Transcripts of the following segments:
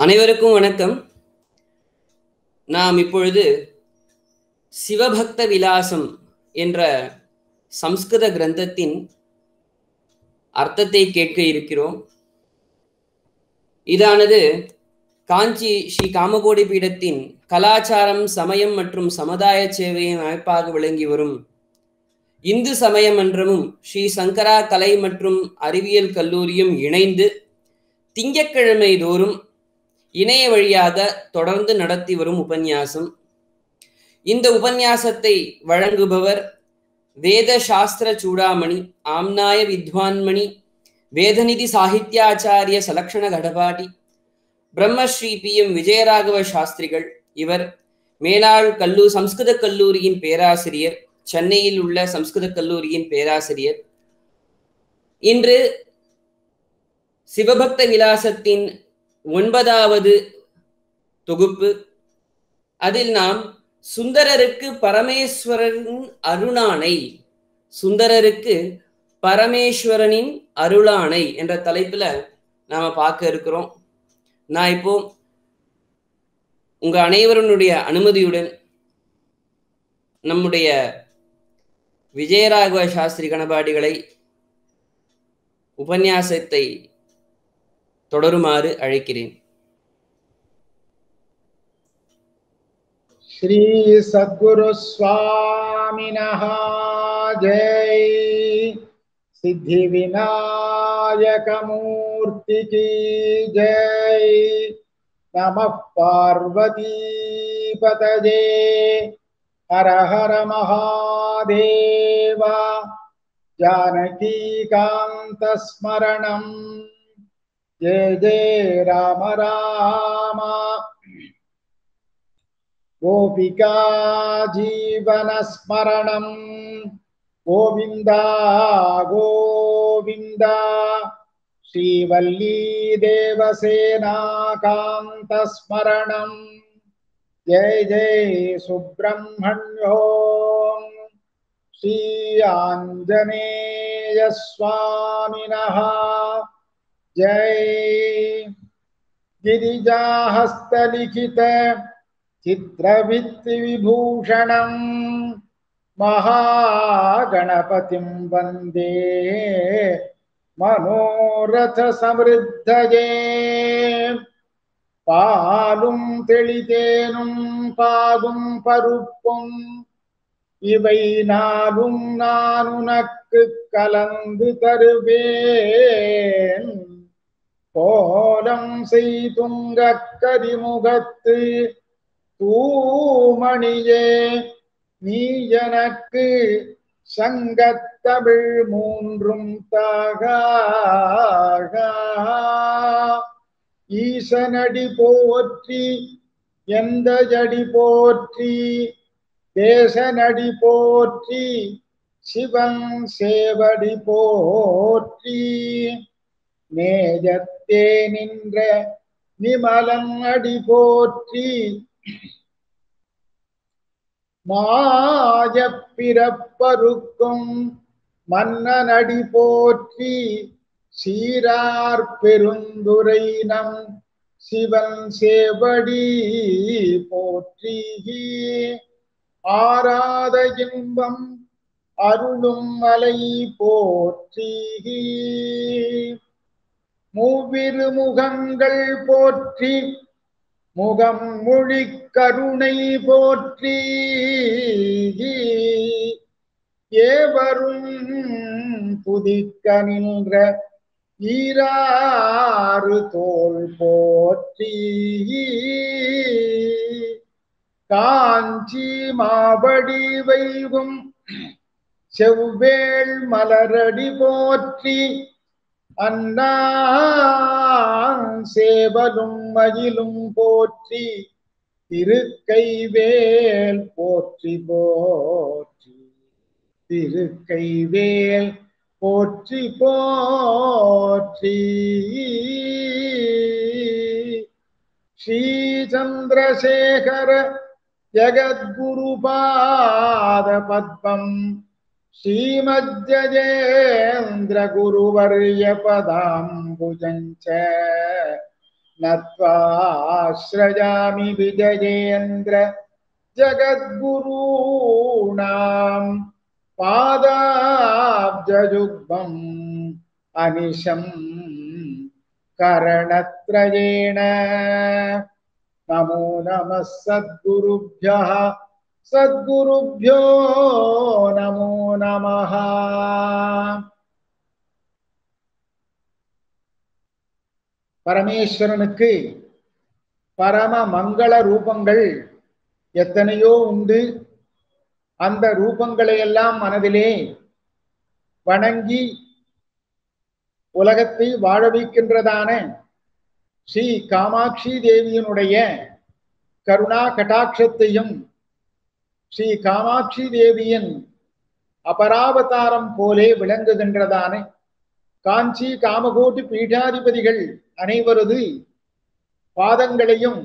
அனைவருக்கும் வணக்கம் நாம் இப்பொழுது சிவபக்த விலாசம் என்ற சம்ஸ்கிருத கிரந்தத்தின் அர்த்தத்தை கேட்க இருக்கிறோம் இதானது காஞ்சி ஸ்ரீ காமகோடி பீடத்தின் கலாச்சாரம் சமயம் மற்றும் சமுதாய சேவையின் அமைப்பாக விளங்கி வரும் இந்து சமய மன்றமும் ஸ்ரீ சங்கரா கலை மற்றும் அறிவியல் கல்லூரியும் இணைந்து திங்கட்கிழமை தோறும் இணைய வழியாக தொடர்ந்து நடத்தி வரும் உபன்யாசம் இந்த உபன்யாசத்தை வழங்குபவர் வேத சாஸ்திர சூடாமணி ஆம்னாய வித்வான்மணி வேதநிதி சாகித்யாச்சாரிய சலக்ஷண கடபாடி பிரம்மஸ்ரீ பி எம் விஜயராகவ சாஸ்திரிகள் இவர் மேலாள் கல்லூ சம்ஸ்கிருத கல்லூரியின் பேராசிரியர் சென்னையில் உள்ள சம்ஸ்கிருத கல்லூரியின் பேராசிரியர் இன்று சிவபக்த விலாசத்தின் ஒன்பதாவது தொகுப்பு அதில் நாம் சுந்தரருக்கு பரமேஸ்வரனின் அருளானை சுந்தரருக்கு பரமேஸ்வரனின் அருளானை என்ற தலைப்புல நாம பார்க்க இருக்கிறோம் நான் இப்போ உங்க அனைவருடைய அனுமதியுடன் நம்முடைய விஜயராகவ சாஸ்திரி கணபாடிகளை உபன்யாசத்தை தொடருமாறு அழைக்கிறேன் श्री सद्गुरु स्वामिनः जय सिद्धि विनायक मूर्ति की जय नमः पार्वती पतजे हर हर महादेव जानकी कांत स्मरणं जय जय राम राम गोपिका जीवनस्मरणं गोविन्द गोविन्द श्रीवल्लीदेवसेनाकान्तस्मरणं जय जय सुब्रह्मण्यो श्री आञ्जनेयस्वामिनः जय गिरिजाहस्तलिखित चित्रभित्तिविभूषणं महागणपतिं वन्दे मनोरथसमृद्धये பாலும் தெளிதேனும் பாகும் பருப்பும் இவை நாளும் நான் உனக்கு கலந்து தருவேன் கோலம் செய்துங்க கரிமுகத்து தூமணியே நீ எனக்கு சங்கத்தமிழ் மூன்றும் தாக ஈசனடி போற்றி எந்த ஜடி போற்றி தேசனடி போற்றி சிவன் சேவடி போற்றி நேஜத்தே நின்ற நிமலன் அடி போற்றி மாய பிறப்பருக்கும் மன்னனடி போற்றி சீரார் பெருந்துரை நம் சிவன் சேவடி போற்றி ஆராத இன்பம் அருளும் மலை போற்றி மூவிரு முகங்கள் போற்றி முகம் மொழி கருணை போற்றி ஏவரும் புதிக்க நின்ற ஈராறு தோல் போற்றி காஞ்சி மாபடி வைகும் செவ்வேள் மலரடி போற்றி அண்ணா சேவலும் மயிலும் போற்றி திருக்கைவேல் போற்றி போற்றி திருக்கைவேல் போற்றி போற்றி ஸ்ரீ சந்திரசேகர ஜகத்குருபாத பத்மம் श्रीमद्यजेन्द्रगुरुवर्यपदाम्बुजम् च நத்வாஸ்ரயாமி விஜயேந்திர ஜகத்குருணாம் பாதாப்ஜயுக்மம் அனிஷம் கரணத்ரயேண நமோ நம சத்குருभ्यः சத்குருभ्यो நமோ நமः பரமேஸ்வரனுக்கு பரம மங்கள ரூபங்கள் எத்தனையோ உண்டு அந்த ரூபங்களை எல்லாம் மனதிலே வணங்கி உலகத்தை வாழ வைக்கின்றதான ஸ்ரீ காமாட்சி தேவியினுடைய கருணா கட்டாட்சத்தையும் ஸ்ரீ காமாட்சி தேவியின் அபராவதாரம் போலே விளங்குகின்றதான காஞ்சி காமகோட்டி பீఠாதிபதிகள் அனைவரது பாதங்களையும்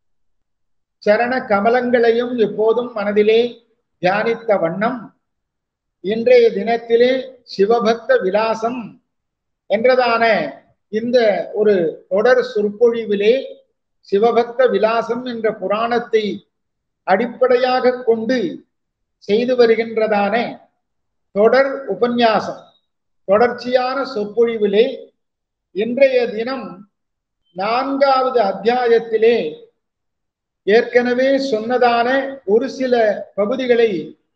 சரண கமலங்களையும் எப்போதும் மனதிலே தியானித்த வண்ணம் இன்றைய தினத்திலே சிவபக்த விலாசம் என்றதான இந்த ஒரு தொடர் சொற்பொழிவிலே சிவபக்த விலாசம் என்ற புராணத்தை அடிப்படையாக கொண்டு செய்து வருகின்றதான தொடர் உபன்யாசம் தொடர்ச்சியான சொற்பொழிவிலே இன்றைய தினம் நான்காவது அத்தியாயத்திலே ஏற்கனவே சொன்னதான ஒரு சில பகுதிகளை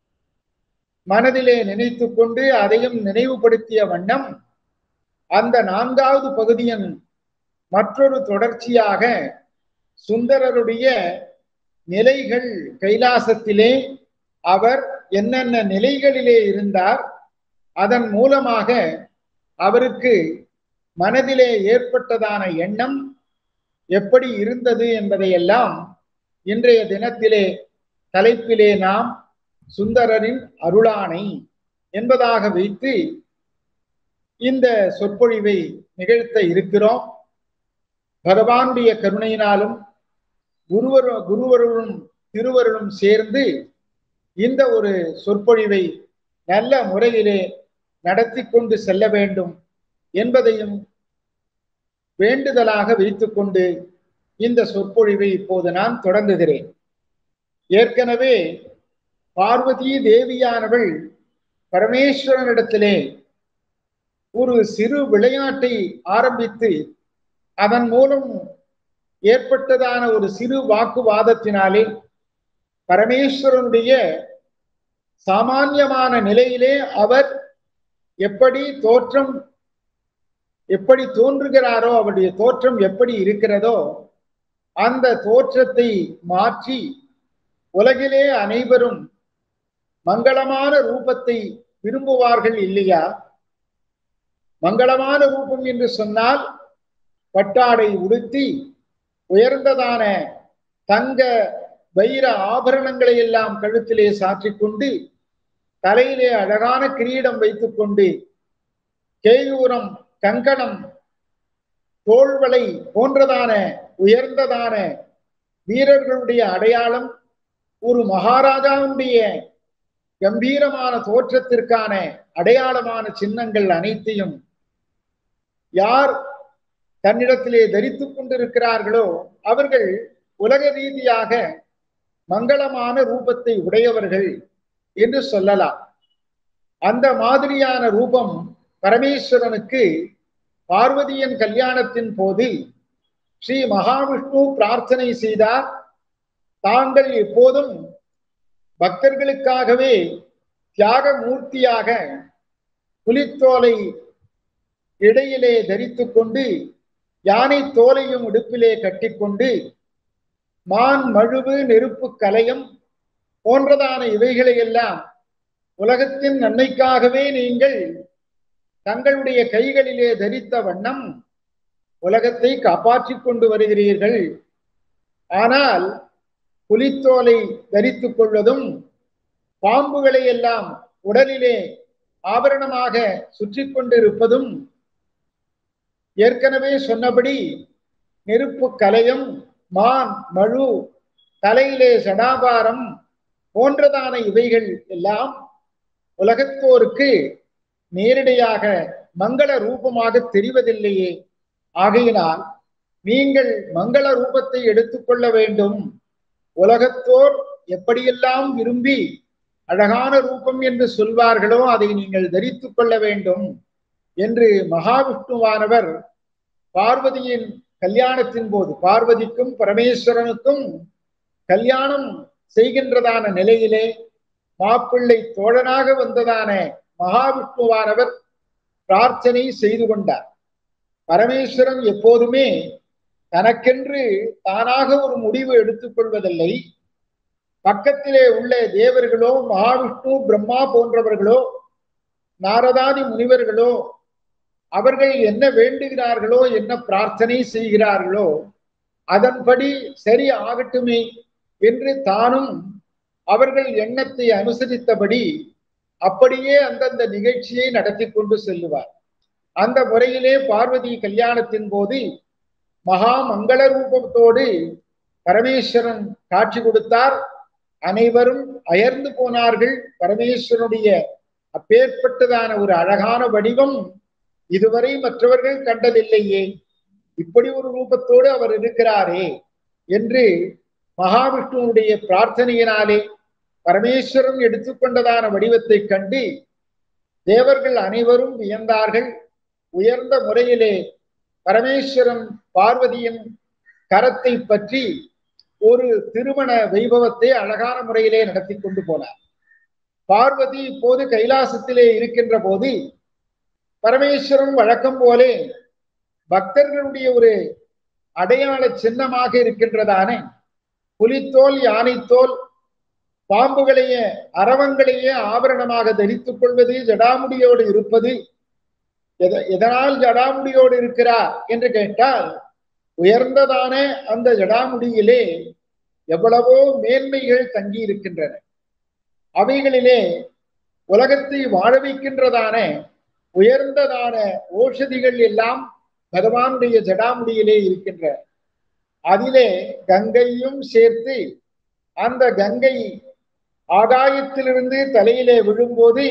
மனதிலே நினைத்து கொண்டு அதையும் நினைவுபடுத்திய வண்ணம் அந்த நான்காவது பகுதியின் மற்றொரு தொடர்ச்சியாக சுந்தரருடைய நிலைகள் கைலாசத்திலே அவர் என்னென்ன நிலைகளிலே இருந்தார் அதன் மூலமாக அவருக்கு மனதிலே ஏற்பட்டதான எண்ணம் எப்படி இருந்தது என்பதையெல்லாம் இன்றைய தினத்திலே தலைப்பிலே நாம் சுந்தரரின் அருளானை என்பதாக வைத்து இந்த சொற்பொழிவை நிகழ்த்த இருக்கிறோம் பகவானுடைய கருணையினாலும் குருவர் குருவருளும் திருவருளும் சேர்ந்து இந்த ஒரு சொற்பொழிவை நல்ல முறையிலே நடத்தி கொண்டு செல்ல வேண்டும் என்பதையும் வேண்டுதலாக வைத்துக்கொண்டு இந்த சொற்பொழிவை இப்போது நான் தொடங்குகிறேன் ஏற்கனவே பார்வதி தேவியானவள் பரமேஸ்வரனிடத்திலே ஒரு சிறு விளையாட்டை ஆரம்பித்து அதன் மூலம் ஏற்பட்டதான ஒரு சிறு வாக்குவாதத்தினாலே பரமேஸ்வரனுடைய சாமான்யமான நிலையிலே அவர் எப்படி தோற்றம் எப்படி தோன்றுகிறாரோ அவருடைய தோற்றம் எப்படி இருக்கிறதோ அந்த தோற்றத்தை மாற்றி உலகிலே அனைவரும் மங்களமான ரூபத்தை விரும்புவார்கள் இல்லையா மங்களமான ரூபம் என்று சொன்னால் பட்டாடை உடுத்தி உயர்ந்ததான தங்க வைர ஆபரணங்களை எல்லாம் கழுத்திலே சாற்றிக்கொண்டு தலையிலே அழகான கிரீடம் வைத்துக்கொண்டு கேயூரம் கங்கணம் தோள்வளை போன்றதான உயர்ந்ததான வீரர்களுடைய அடையாளம் ஒரு மகாராஜாவுடைய கம்பீரமான தோற்றத்திற்கான அடையாளமான சின்னங்கள் அனைத்தையும் யார் தன்னிடத்திலே தரித்துக் கொண்டிருக்கிறார்களோ அவர்கள் உலக ரீதியாக மங்களமான ரூபத்தை உடையவர்கள் என்று சொல்லலாம் அந்த மாதிரியான ரூபம் பரமேஸ்வரனுக்கு பார்வதியின் கல்யாணத்தின் போது ஸ்ரீ மகாவிஷ்ணு பிரார்த்தனை செய்தார் தாங்கள் எப்போதும் பக்தர்களுக்காகவே தியாக மூர்த்தியாக புலித்தோலை இடையிலே தரித்துக் கொண்டு யானை தோலையும் இடுப்பிலே கட்டிக்கொண்டு மான் மழுவு நெருப்பு கலையம் போன்றதான இவைகளை எல்லாம் உலகத்தின் நன்மைக்காகவே நீங்கள் தங்களுடைய கைகளிலே தரித்த வண்ணம் உலகத்தை காப்பாற்றிக் கொண்டு வருகிறீர்கள் ஆனால் புலித்தோலை தரித்துக் கொள்வதும் பாம்புகளை எல்லாம் உடலிலே ஆபரணமாக சுற்றி கொண்டிருப்பதும் ஏற்கனவே சொன்னபடி நெருப்பு கலையம் மான் மழு தலையிலே சடாபாரம் போன்றதான இவைகள் எல்லாம் உலகத்தோருக்கு நேரடியாக மங்கள ரூபமாக தெரிவதில்லையே ஆகையினால் நீங்கள் மங்கள ரூபத்தை எடுத்துக்கொள்ள வேண்டும் உலகத்தோர் எப்படியெல்லாம் விரும்பி அழகான ரூபம் என்று சொல்வார்களோ அதை நீங்கள் தரித்துக் கொள்ள வேண்டும் என்று மகாவிஷ்ணுவானவர் பார்வதியின் கல்யாணத்தின் போது பார்வதிக்கும் பரமேஸ்வரனுக்கும் கல்யாணம் செய்கின்றதான நிலையிலே மாப்பிள்ளை தோழனாக வந்ததான மகாவிஷ்ணுவானவர் பிரார்த்தனை செய்து கொண்டார் பரமேஸ்வரன் எப்போதுமே தனக்கென்று தானாக ஒரு முடிவு எடுத்துக்கொள்வதில்லை பக்கத்திலே உள்ள தேவர்களோ மகாவிஷ்ணு பிரம்மா போன்றவர்களோ நாரதாதி முனிவர்களோ அவர்கள் என்ன வேண்டுகிறார்களோ என்ன பிரார்த்தனை செய்கிறார்களோ அதன்படி சரி ஆகட்டுமே என்று தானும் அவர்கள் எண்ணத்தை அனுசரித்தபடி அப்படியே அந்தந்த நிகழ்ச்சியை நடத்தி கொண்டு செல்லுவார் அந்த முறையிலே பார்வதி கல்யாணத்தின் போது மகா மங்கள ரூபத்தோடு பரமேஸ்வரன் காட்சி கொடுத்தார் அனைவரும் அயர்ந்து போனார்கள் பரமேஸ்வரனுடைய அப்பேற்பட்டதான ஒரு அழகான வடிவம் இதுவரை மற்றவர்கள் கண்டதில்லையே இப்படி ஒரு ரூபத்தோடு அவர் இருக்கிறாரே என்று மகாவிஷ்ணுவுடைய பிரார்த்தனையினாலே பரமேஸ்வரன் எடுத்துக்கொண்டதான வடிவத்தை கண்டு தேவர்கள் அனைவரும் வியந்தார்கள் உயர்ந்த முறையிலே பரமேஸ்வரன் பார்வதியின் கரத்தை பற்றி ஒரு திருமண வைபவத்தை அழகான முறையிலே நடத்தி கொண்டு போனார் பார்வதி இப்போது கைலாசத்திலே இருக்கின்ற போது பரமேஸ்வரன் வழக்கம் போலே பக்தர்களுடைய ஒரு அடையாள சின்னமாக இருக்கின்றதான புலித்தோல் யானைத்தோல் பாம்புகளையே அரவங்களையே ஆபரணமாக தரித்துக் கொள்வது ஜடாமுடியோடு இருப்பது எதனால் ஜடாமுடியோடு இருக்கிறார் என்று கேட்டால் உயர்ந்ததான அந்த ஜடாமுடியிலே எவ்வளவோ மேன்மைகள் தங்கி இருக்கின்றன அவைகளிலே உலகத்தை வாழ வைக்கின்றதான உயர்ந்ததான ஓஷதிகள் எல்லாம் பகவானுடைய ஜடாமுடியிலே இருக்கின்ற அதிலே கங்கையும் சேர்த்து அந்த கங்கை ஆகாயத்திலிருந்து தலையிலே விழும்போது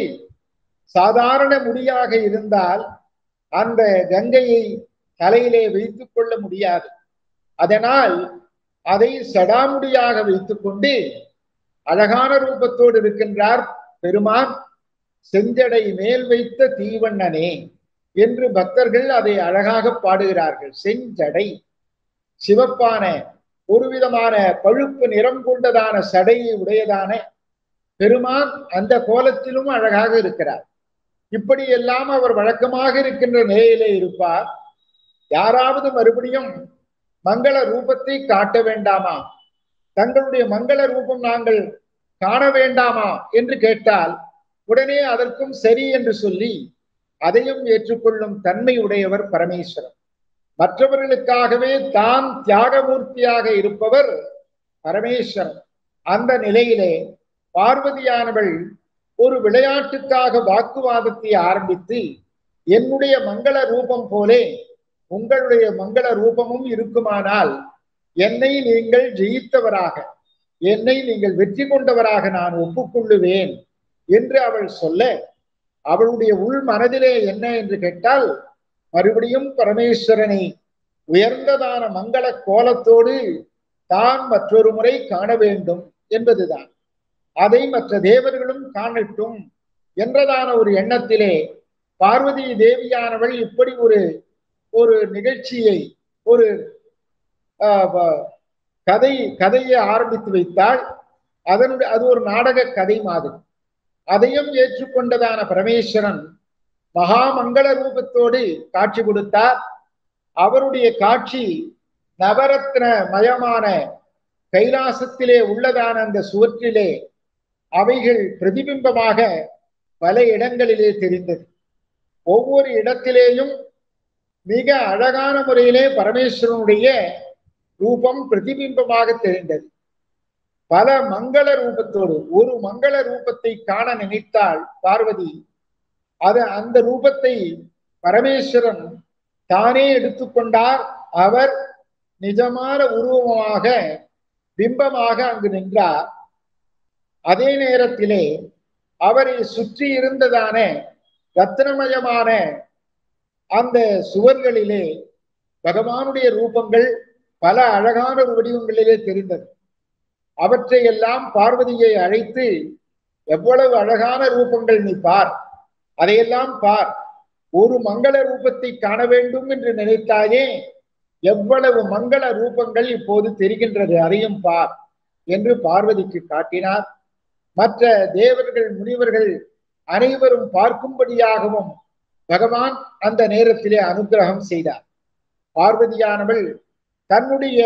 சாதாரண முடியாக இருந்தால் அந்த கங்கையை தலையிலே வைத்துக் கொள்ள முடியாது அதனால் அதை சடாமுடியாக வைத்துக்கொண்டு அழகான ரூபத்தோடு இருக்கின்றார் பெருமான் செஞ்சடை மேல் வைத்த தீவண்ணனே என்று பக்தர்கள் அதை அழகாக பாடுகிறார்கள் செஞ்சடை சிவப்பான ஒரு விதமான பழுப்பு நிறம் கொண்டதான சடையை உடையதான பெருமான் அந்த கோலத்திலும் அழகாக இருக்கிறார் இப்படி எல்லாம் அவர் வழக்கமாக இருக்கின்ற நிலையிலே இருப்பார் யாராவது மறுபடியும் மங்கள ரூபத்தை காட்ட வேண்டாமா தங்களுடைய மங்கள ரூபம் நாங்கள் காண வேண்டாமா என்று கேட்டால் உடனே அதற்கும் சரி என்று சொல்லி அதையும் ஏற்றுக்கொள்ளும் தன்மை உடையவர் பரமேஸ்வரன் மற்றவர்களுக்காகவே தான் தியாகமூர்த்தியாக இருப்பவர் பரமேஸ்வரன் அந்த நிலையிலே பார்வதியானவள் ஒரு விளையாட்டுக்காக வாக்குவாதத்தை ஆரம்பித்து என்னுடைய மங்கள ரூபம் போலே உங்களுடைய மங்கள ரூபமும் இருக்குமானால் என்னை நீங்கள் ஜெயித்தவராக என்னை நீங்கள் வெற்றி கொண்டவராக நான் ஒப்புக்கொள்ளுவேன் என்று அவள் சொல்ல அவளுடைய உள் மனதிலே என்ன என்று கேட்டால் மறுபடியும் பரமேஸ்வரனை உயர்ந்ததான மங்கள கோலத்தோடு தான் மற்றொரு முறை காண வேண்டும் என்பதுதான் அதை மற்ற தேவர்களும் காணட்டும் என்றதான ஒரு எண்ணத்திலே பார்வதி தேவியானவள் இப்படி ஒரு ஒரு நிகழ்ச்சியை ஒரு கதை கதையை ஆரம்பித்து வைத்தால் அதனுடைய அது ஒரு நாடக கதை மாதிரி அதையும் ஏற்றுக்கொண்டதான பரமேஸ்வரன் மகாமங்கள ரூபத்தோடு காட்சி கொடுத்தார் அவருடைய காட்சி நவரத்ன மயமான கைலாசத்திலே உள்ளதான அந்த சுவற்றிலே அவைகள் பிரதிபிம்பமாக பல இடங்களிலே தெரிந்தது ஒவ்வொரு இடத்திலேயும் மிக அழகான முறையிலே பரமேஸ்வரனுடைய ரூபம் பிரதிபிம்பமாக தெரிந்தது பல மங்கள ரூபத்தோடு ஒரு மங்கள ரூபத்தை காண நினைத்தாள் பார்வதி அது அந்த ரூபத்தை பரமேஸ்வரன் தானே எடுத்துக்கொண்டார் அவர் நிஜமான உருவமாக பிம்பமாக அங்கு நின்றார் அதே நேரத்திலே அவரை சுற்றி இருந்ததான ரத்னமயமான அந்த சுவர்களிலே பகவானுடைய ரூபங்கள் பல அழகான வடிவங்களிலே தெரிந்தது அவற்றை எல்லாம் பார்வதியை அழைத்து எவ்வளவு அழகான ரூபங்கள் நீ பார் அதையெல்லாம் பார் ஒரு மங்கள ரூபத்தை காண வேண்டும் என்று நினைத்தாயே எவ்வளவு மங்கள ரூபங்கள் இப்போது தெரிகின்றது அதையும் பார் என்று பார்வதிக்கு காட்டினார் மற்ற தேவர்கள் முனிவர்கள் அனைவரும் பார்க்கும்படியாகவும் பகவான் அந்த நேரத்திலே அனுகிரகம் செய்தார் பார்வதியானவள் தன்னுடைய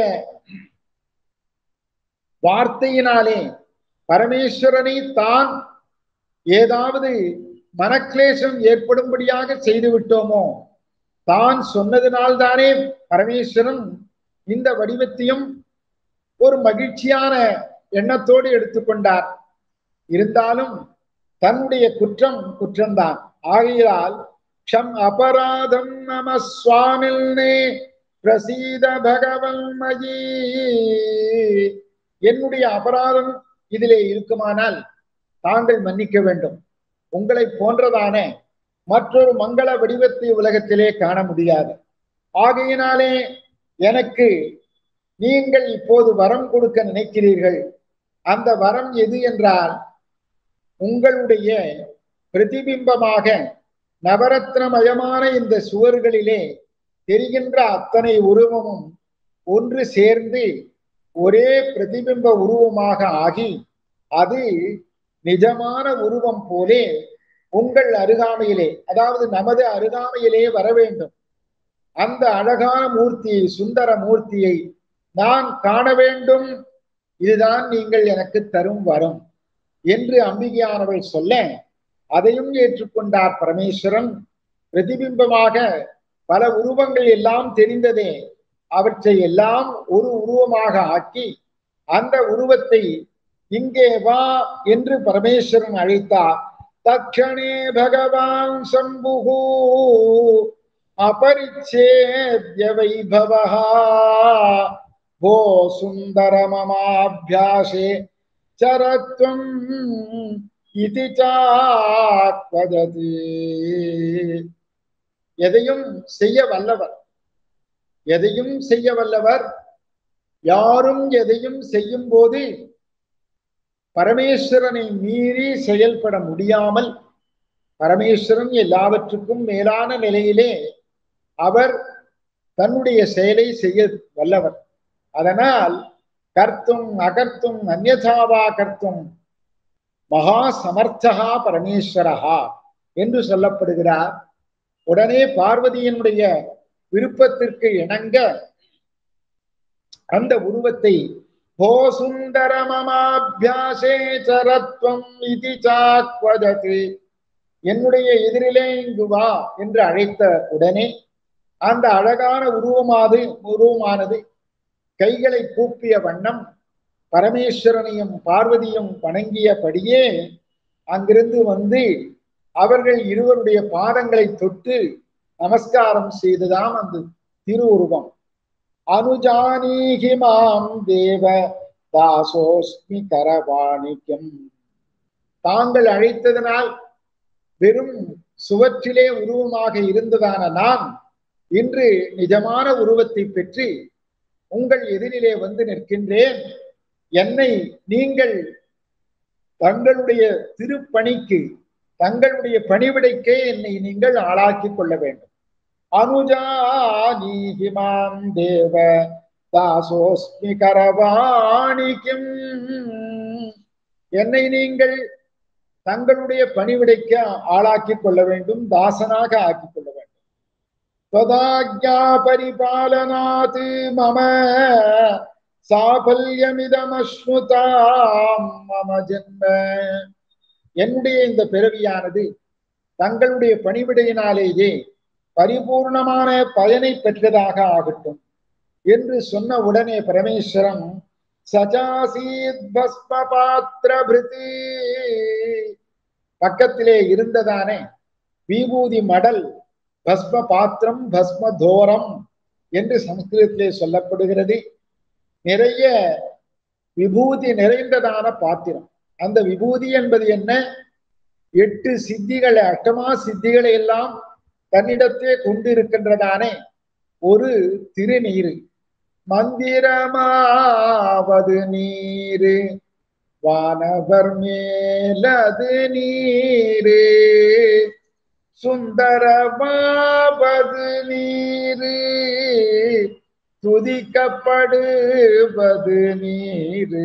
வார்த்தையினாலே பரமேஸ்வரனை தான் ஏதாவது மனக்லேசம் ஏற்படும்படியாக செய்து விட்டோமோ தான் சொன்னதினால்தானே பரமேஸ்வரன் இந்த வடிவத்தையும் ஒரு மகிழ்ச்சியான எண்ணத்தோடு எடுத்துக்கொண்டார் இருந்தாலும் தன்னுடைய குற்றம் குற்றம்தான் ஆகையால் க்ஷம் அபராதம் நம சுவாமில்னே பிரசீத பகவன் மயி என்னுடைய அபராதம் இதிலே இருக்குமானால் தாங்கள் மன்னிக்க வேண்டும் உங்களை போன்றதான மற்றொரு மங்கள வடிவத்தை உலகத்திலே காண முடியாது ஆகையினாலே எனக்கு நீங்கள் இப்போது வரம் கொடுக்க நினைக்கிறீர்கள் அந்த வரம் எது என்றால் உங்களுடைய பிரதிபிம்பமாக நவரத்னமயமான இந்த சுவர்களிலே தெரிகின்ற அத்தனை உருவமும் ஒன்று சேர்ந்து ஒரே பிரதிபிம்ப உருவமாக ஆகி அது நிஜமான உருவம் போலே உங்கள் அருகாமையிலே அதாவது நமது அருகாமையிலே வர வேண்டும் அந்த அழகான மூர்த்தியை சுந்தர மூர்த்தியை நான் காண வேண்டும் இதுதான் நீங்கள் எனக்கு தரும் வரம் என்று அம்பிகையானவள் சொல்ல அதையும் ஏற்றுக்கொண்டார் பரமேஸ்வரன் பிரதிபிம்பமாக பல உருவங்கள் எல்லாம் தெரிந்ததே அவற்றை எல்லாம் ஒரு உருவமாக ஆக்கி அந்த உருவத்தை இங்கே வா என்று பரமேஸ்வரன் அழைத்தார் தக்ஷணே பகவான் சம்புகு அபரிச்சேத்ய வைபவா भो सुन्दर ममाभ्यासे चरत्वम् इति चात्वदति எதையும் செய்ய வல்லவர் எதையும் செய்ய வல்லவர் யாரும் எதையும் செய்யும் போது பரமேஸ்வரனை மீறி செயல்பட முடியாமல் பரமேஸ்வரன் எல்லாவற்றுக்கும் மேலான நிலையிலே அவர் தன்னுடைய செயலை செய்ய வல்லவர் அதனால் கர்த்தும் அகர்த்தும் அந்நதாவா கர்த்தும் மகா சமர்த்தகா பரமேஸ்வரஹா என்று சொல்லப்படுகிறார் உடனே பார்வதியினுடைய விருப்பத்திற்கு இணங்க அந்த உருவத்தை போ சுந்தர மமாபியாசே சரத்வம் இது சாக்வதத்து என்னுடைய எதிரிலே இங்கு வா என்று அழைத்த உடனே அந்த அழகான உருவமாது உருவமானது கைகளை கூப்பிய வண்ணம் பரமேஸ்வரனையும் பார்வதியும் வணங்கியபடியே அங்கிருந்து வந்து அவர்கள் இருவருடைய பாதங்களை தொட்டு நமஸ்காரம் செய்துதான் அந்த திருவுருவம் அனுஜானீகி மாம் தேவ தாசோஸ்மி கரவாணிக்கம் தாங்கள் அழைத்ததனால் வெறும் சுவற்றிலே உருவமாக இருந்ததான நான் இன்று நிஜமான உருவத்தை பெற்று உங்கள் எதிரிலே வந்து நிற்கின்றேன் என்னை நீங்கள் தங்களுடைய திருப்பணிக்கு தங்களுடைய பணிவிடைக்கே என்னை நீங்கள் ஆளாக்கி கொள்ள வேண்டும் அனுஜா நீகிமாம் தேவ தாசோஸ்மி கரவாணிக்கும் என்னை நீங்கள் தங்களுடைய பணிவிடைக்கு ஆளாக்கி கொள்ள வேண்டும் தாசனாக ஆக்கிக் கொள்ள வேண்டும் त्वदाज्ञा परिपालनात् मम சாபல்யமிதமஸ்முதாம் மம ஜென்ம என்னுடைய இந்த பிறவியானது தங்களுடைய பணிவிடையினாலேயே பரிபூர்ணமான பயனை பெற்றதாக ஆகட்டும் என்று சொன்ன உடனே பரமேஸ்வரன் சஜாசீத் பஸ்ம பாத்திரபிருதி பக்கத்திலே இருந்ததானே விபூதி மடல் பஸ்ம பாத்திரம் பஸ்ம தோரம் என்று சமஸ்கிருதத்திலே சொல்லப்படுகிறது நிறைய விபூதி நிறைந்ததான பாத்திரம் அந்த விபூதி என்பது என்ன எட்டு சித்திகளை அட்டமா சித்திகளை எல்லாம் தன்னிடத்தே கொண்டு இருக்கின்றதானே ஒரு திருநீரு மந்திரமாவது நீரு வானவர் மேலது நீரு சுந்தரமாவது நீரு துதிக்கப்படுவது நீரு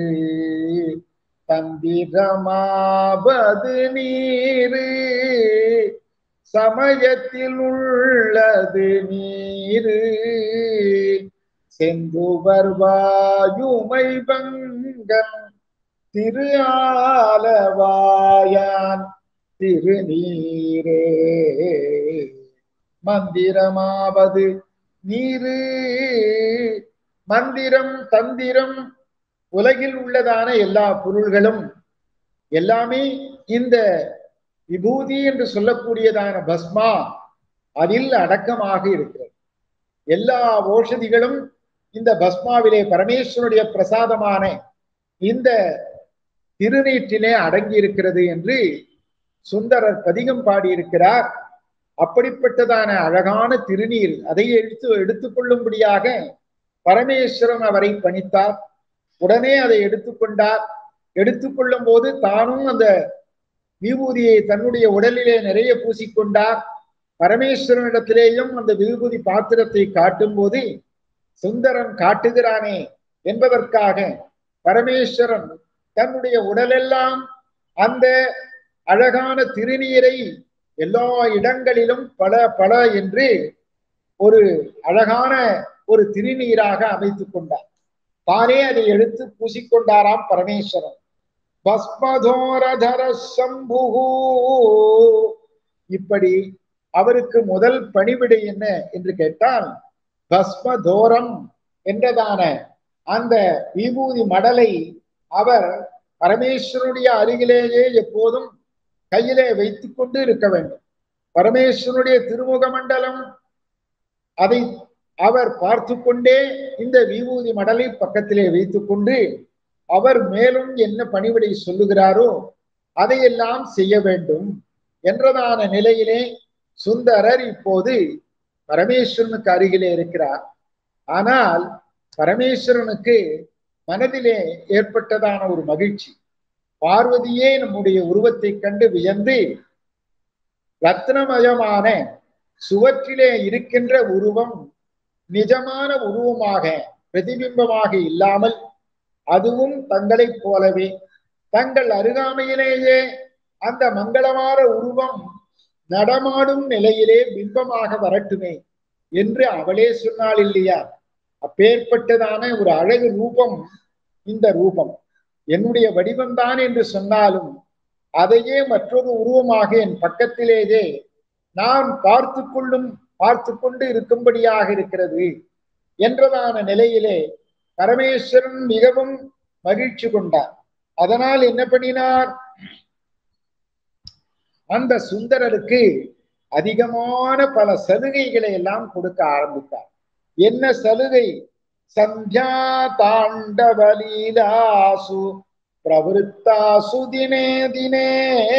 தந்திரமாவது நீரு சமயத்தில் உள்ளது நீரு செந்துவர் வாயுமை வங்கன் திரு ஆலவாயான் திருநீரே மந்திரமாவது நீரு மந்திரம் தந்திரம் உலகில் உள்ளதான எல்லா பொருள்களும் எல்லாமே இந்த விபூதி என்று சொல்லக்கூடியதான பஸ்மா அதில் அடக்கமாக இருக்கிறது எல்லா ஓஷதிகளும் இந்த பஸ்மாவிலே பரமேஸ்வருடைய பிரசாதமான இந்த திருநீற்றிலே அடங்கி இருக்கிறது என்று சுந்தரர் பதிகம் பாடியிருக்கிறார் அப்படிப்பட்டதான அழகான திருநீர் அதை எடுத்து எடுத்துக்கொள்ளும்படியாக பரமேஸ்வரன் அவரை பணித்தார் உடனே அதை எடுத்துக்கொண்டார் எடுத்துக்கொள்ளும் போது தானும் அந்த விபூதியை தன்னுடைய உடலிலே நிறைய பூசிக்கொண்டார் பரமேஸ்வரனிடத்திலேயும் அந்த விபூதி பாத்திரத்தை காட்டும் போது சுந்தரன் காட்டுகிறானே என்பதற்காக பரமேஸ்வரன் தன்னுடைய உடலெல்லாம் அந்த அழகான திருநீரை எல்லா இடங்களிலும் பல பல என்று ஒரு அழகான ஒரு திருநீராக அமைத்துக் கொண்டார் தானே அதை எடுத்து பூசிக்கொண்டாராம் பரமேஸ்வரன் பஸ்மதோரதர சம்புகு இப்படி அவருக்கு முதல் பணிவிடை என்ன என்று கேட்டால் பஸ்மதோரம் என்றதான அந்த விபூதி மடலை அவர் பரமேஸ்வருடைய அருகிலேயே எப்போதும் கையிலே வைத்துக் கொண்டு இருக்க வேண்டும் பரமேஸ்வருடைய திருமுக மண்டலம் அதை அவர் பார்த்து கொண்டே இந்த விபூதி மடலை பக்கத்திலே வைத்துக் கொண்டு அவர் மேலும் என்ன பணிவிடை சொல்லுகிறாரோ அதையெல்லாம் செய்ய வேண்டும் என்றதான நிலையிலே சுந்தரர் இப்போது பரமேஸ்வரனுக்கு அருகிலே இருக்கிறார் ஆனால் பரமேஸ்வரனுக்கு மனதிலே ஏற்பட்டதான ஒரு மகிழ்ச்சி பார்வதியே நம்முடைய உருவத்தை கண்டு வியந்து ரத்னமயமான சுவற்றிலே இருக்கின்ற உருவம் நிஜமான உருவமாக பிரதிபிம்பமாக இல்லாமல் அதுவும் தங்களைப் போலவே தங்கள் அருகாமையிலேயே அந்த மங்களமான உருவம் நடமாடும் நிலையிலே பிம்பமாக வரட்டுமே என்று அவளே சொன்னாள் இல்லையா அப்பேற்பட்டதான ஒரு அழகு ரூபம் இந்த ரூபம் என்னுடைய வடிவம்தான் என்று சொன்னாலும் அதையே மற்றொரு உருவமாக என் பக்கத்திலேயே நான் பார்த்து கொள்ளும் பார்த்து கொண்டு இருக்கும்படியாக இருக்கிறது என்றதான நிலையிலே பரமேஸ்வரன் மிகவும் மகிழ்ச்சி கொண்டார் அதனால் என்ன பண்ணினார் அந்த சுந்தரருக்கு அதிகமான பல சலுகைகளை எல்லாம் கொடுக்க ஆரம்பித்தார் என்ன சலுகை சந்தியா தாண்டவலீலாசு பிரவருத்தாசு தினே தினே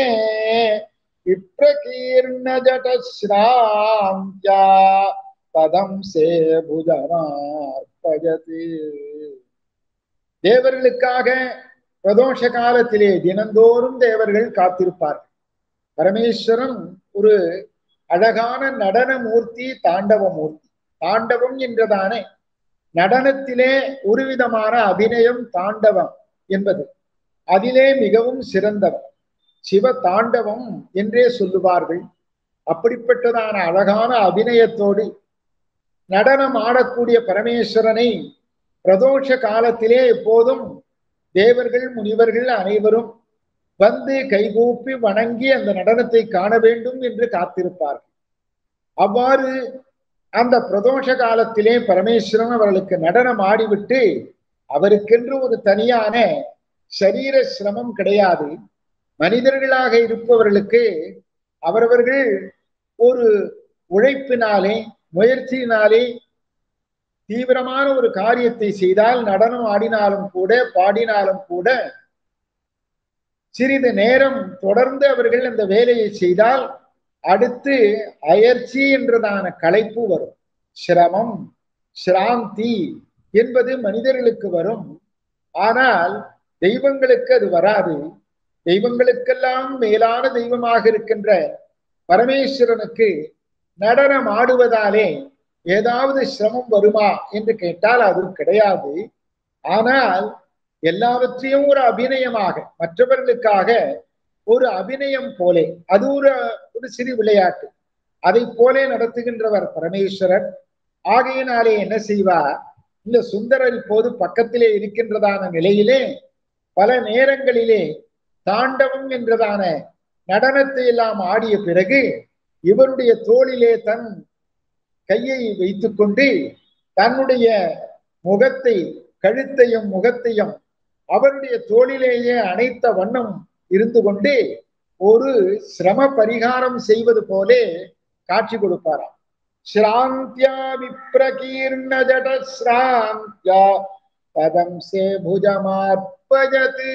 விப்ரகீர்ண ஜடஸ்ராந்தியா பதம் சேபுதமார்பயது தேவர்களுக்காக பிரதோஷ காலத்திலே தினந்தோறும் தேவர்கள் காத்திருப்பார்கள் பரமேஸ்வரன் ஒரு அழகான நடன மூர்த்தி தாண்டவ மூர்த்தி தாண்டவம் என்றதான நடனத்திலே ஒரு விதமான அபிநயம் தாண்டவம் என்பது அதிலே மிகவும் சிறந்தவர் சிவ தாண்டவம் என்றே சொல்லுவார்கள் அப்படிப்பட்டதான அழகான அபிநயத்தோடு நடனம் ஆடக்கூடிய பரமேஸ்வரனை பிரதோஷ காலத்திலே எப்போதும் தேவர்கள் முனிவர்கள் அனைவரும் வந்து கைகூப்பி வணங்கி அந்த நடனத்தை காண வேண்டும் என்று காத்திருப்பார்கள் அவ்வாறு அந்த பிரதோஷ காலத்திலே பரமேஸ்வரன் அவர்களுக்கு நடனம் ஆடிவிட்டு அவருக்கென்று ஒரு தனியான சரீர சிரமம் கிடையாது மனிதர்களாக இருப்பவர்களுக்கு அவரவர்கள் ஒரு உழைப்பினாலே முயற்சியினாலே தீவிரமான ஒரு காரியத்தை செய்தால் நடனம் ஆடினாலும் கூட பாடினாலும் கூட சிறிது நேரம் தொடர்ந்து அவர்கள் அந்த வேலையை செய்தால் அடுத்து அயற்சி என்றதான களைப்பு வரும் சிரமம் சிராந்தி என்பது மனிதர்களுக்கு வரும் ஆனால் தெய்வங்களுக்கு அது வராது தெய்வங்களுக்கெல்லாம் மேலான தெய்வமாக இருக்கின்ற பரமேஸ்வரனுக்கு நடனம் ஆடுவதாலே ஏதாவது சிரமம் வருமா என்று கேட்டால் அது கிடையாது ஆனால் எல்லாவற்றையும் ஒரு அபிநயமாக மற்றவர்களுக்காக ஒரு அபிநயம் போலே அது ஒரு ஒரு சிறு விளையாட்டு அதை போலே நடத்துகின்றவர் பரமேஸ்வரர் ஆகையினாலே என்ன செய்வார் இந்த சுந்தரர் இப்போது பக்கத்திலே இருக்கின்றதான நிலையிலே பல நேரங்களிலே தாண்டவம் என்றதான நடனத்தை எல்லாம் ஆடிய பிறகு இவருடைய தோளிலே தன் கையை வைத்துக்கொண்டு தன்னுடைய முகத்தை கழுத்தையும் முகத்தையும் அவருடைய தோளிலேயே அணைத்த வண்ணம் இருந்து கொண்டு ஒரு சிரம பரிகாரம் செய்வது போலே காட்சி கொடுப்பாராம் ஸ்ராந்தியா விப்ரகீர்ண ஜட ஸ்ராந்தியா பதம் சே புஜமாற்பஜது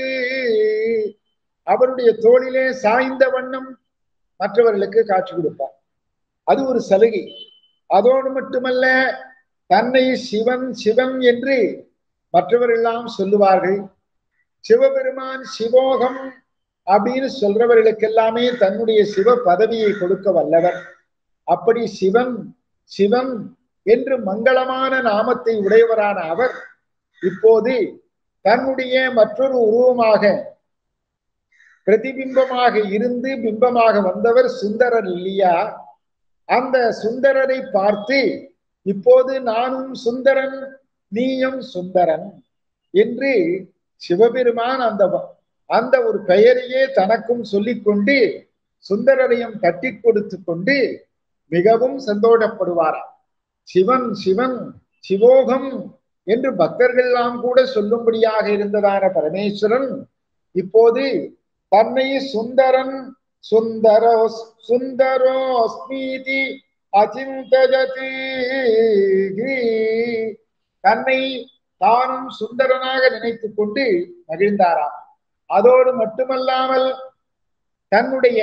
அவருடைய தோளிலே சாய்ந்த வண்ணம் மற்றவர்களுக்கு காட்சி கொடுப்பார் அது ஒரு சலுகை அதோடு மட்டுமல்ல தன்னை சிவன் சிவன் என்று மற்றவரெல்லாம் சொல்லுவார்கள் சிவபெருமான் சிவோகம் அப்படின்னு சொல்றவர்களுக்கெல்லாமே தன்னுடைய சிவ பதவியை கொடுக்க வல்லவர் அப்படி சிவன் சிவன் என்று மங்களமான நாமத்தை உடையவரான அவர் இப்போது தன்னுடைய மற்றொரு உருவமாக பிரதிபிம்பமாக இருந்து பிம்பமாக வந்தவர் சுந்தரர் இல்லையா அந்த சுந்தரரை பார்த்து இப்போது நானும் சுந்தரன் நீயும் சுந்தரன் என்று சிவபெருமான் அந்த அந்த ஒரு பெயரையே தனக்கும் சொல்லிக்கொண்டு சுந்தரரையும் தட்டி கொடுத்து கொண்டு மிகவும் சந்தோஷப்படுவாராம் சிவன் சிவன் சிவோகம் என்று பக்தர்கள் எல்லாம் கூட சொல்லும்படியாக இருந்ததான பரமேஸ்வரன் இப்போது தன்னை சுந்தரன் சுந்தரோ சுந்தரோஸ்மீதி அச்சிந்தஜதி தன்னை தானும் சுந்தரனாக நினைத்துக் கொண்டு மகிழ்ந்தாராம் அதோடு மட்டுமல்லாமல் தன்னுடைய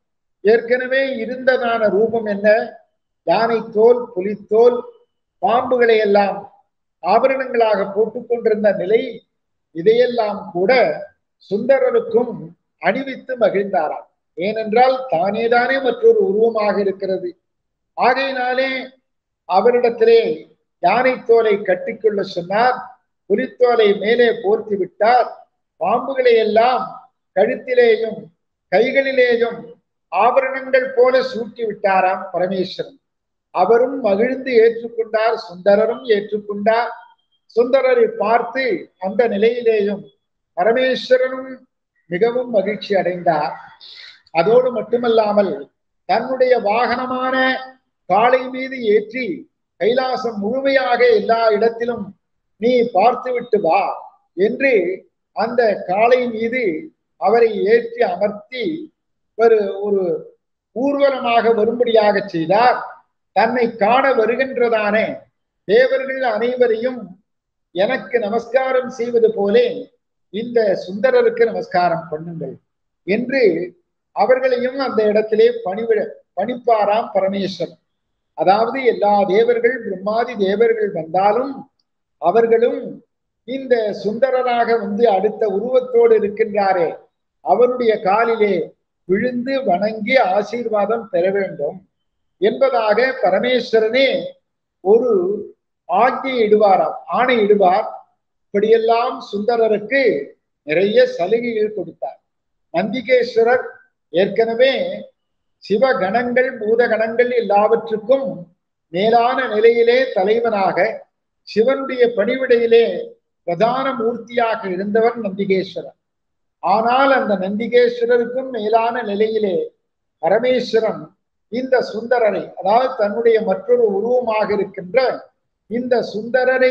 ஏற்கனவே இருந்ததான ரூபம் என்ன யானை தோல் புலித்தோல் பாம்புகளை எல்லாம் ஆபரணங்களாக போட்டுக் கொண்டிருந்த நிலை இதையெல்லாம் கூட சுந்தரருக்கும் அணிவித்து மகிழ்ந்தாராம் ஏனென்றால் தானேதானே மற்றொரு உருவமாக இருக்கிறது ஆகையினாலே அவரிடத்திலே யானை தோலை கட்டிக்கொள்ள சொன்னார் புலித்தோலை மேலே போர்த்தி விட்டார் பாம்புகளை எல்லாம் கழுத்திலேயும் கைகளிலேயும் ஆபரணங்கள் போல சூட்டி விட்டாராம் பரமேஸ்வரன் அவரும் மகிழ்ந்து ஏற்றுக்கொண்டார் சுந்தரரும் ஏற்றுக்கொண்டார் சுந்தரரை பார்த்து அந்த நிலையிலேயும் பரமேஸ்வரனும் மிகவும் மகிழ்ச்சி அடைந்தார் அதோடு மட்டுமல்லாமல் தன்னுடைய வாகனமான காளை மீது ஏற்றி கைலாசம் முழுமையாக எல்லா இடத்திலும் நீ பார்த்து விட்டு வா என்று அந்த காளை மீது அவரை ஏற்றி அமர்த்தி ஒரு ஒரு ஊர்வலமாக வரும்படியாக செய்தார் தன்னை காண வருகின்றதான தேவர்கள் அனைவரையும் எனக்கு நமஸ்காரம் செய்வது போலே இந்த சுந்தரருக்கு நமஸ்காரம் பண்ணுங்கள் என்று அவர்களையும் அந்த இடத்திலே பணிவிட பணிப்பாராம் பரமேஸ்வரன் அதாவது எல்லா தேவர்கள் பிரம்மாதி தேவர்கள் வந்தாலும் அவர்களும் இந்த சுந்தரராக வந்து அடுத்த உருவத்தோடு இருக்கின்றாரே அவருடைய காலிலே விழுந்து வணங்கி ஆசீர்வாதம் பெற வேண்டும் என்பதாக பரமேஸ்வரனே ஒரு ஆஜ்ஞை இடுவாராம் ஆணை இடுவார் இப்படியெல்லாம் சுந்தரருக்கு நிறைய சலுகைகள் கொடுத்தார் நந்திகேஸ்வரர் ஏற்கனவே சிவகணங்கள் பூதகணங்கள் எல்லாவற்றுக்கும் மேலான நிலையிலே தலைவனாக சிவனுடைய பணிவிடையிலே பிரதான மூர்த்தியாக இருந்தவர் நந்திகேஸ்வரர் ஆனால் அந்த நந்திகேஸ்வரருக்கும் மேலான நிலையிலே பரமேஸ்வரன் இந்த சுந்தரரை அதாவது தன்னுடைய மற்றொரு உருவமாக இருக்கின்ற இந்த சுந்தரரை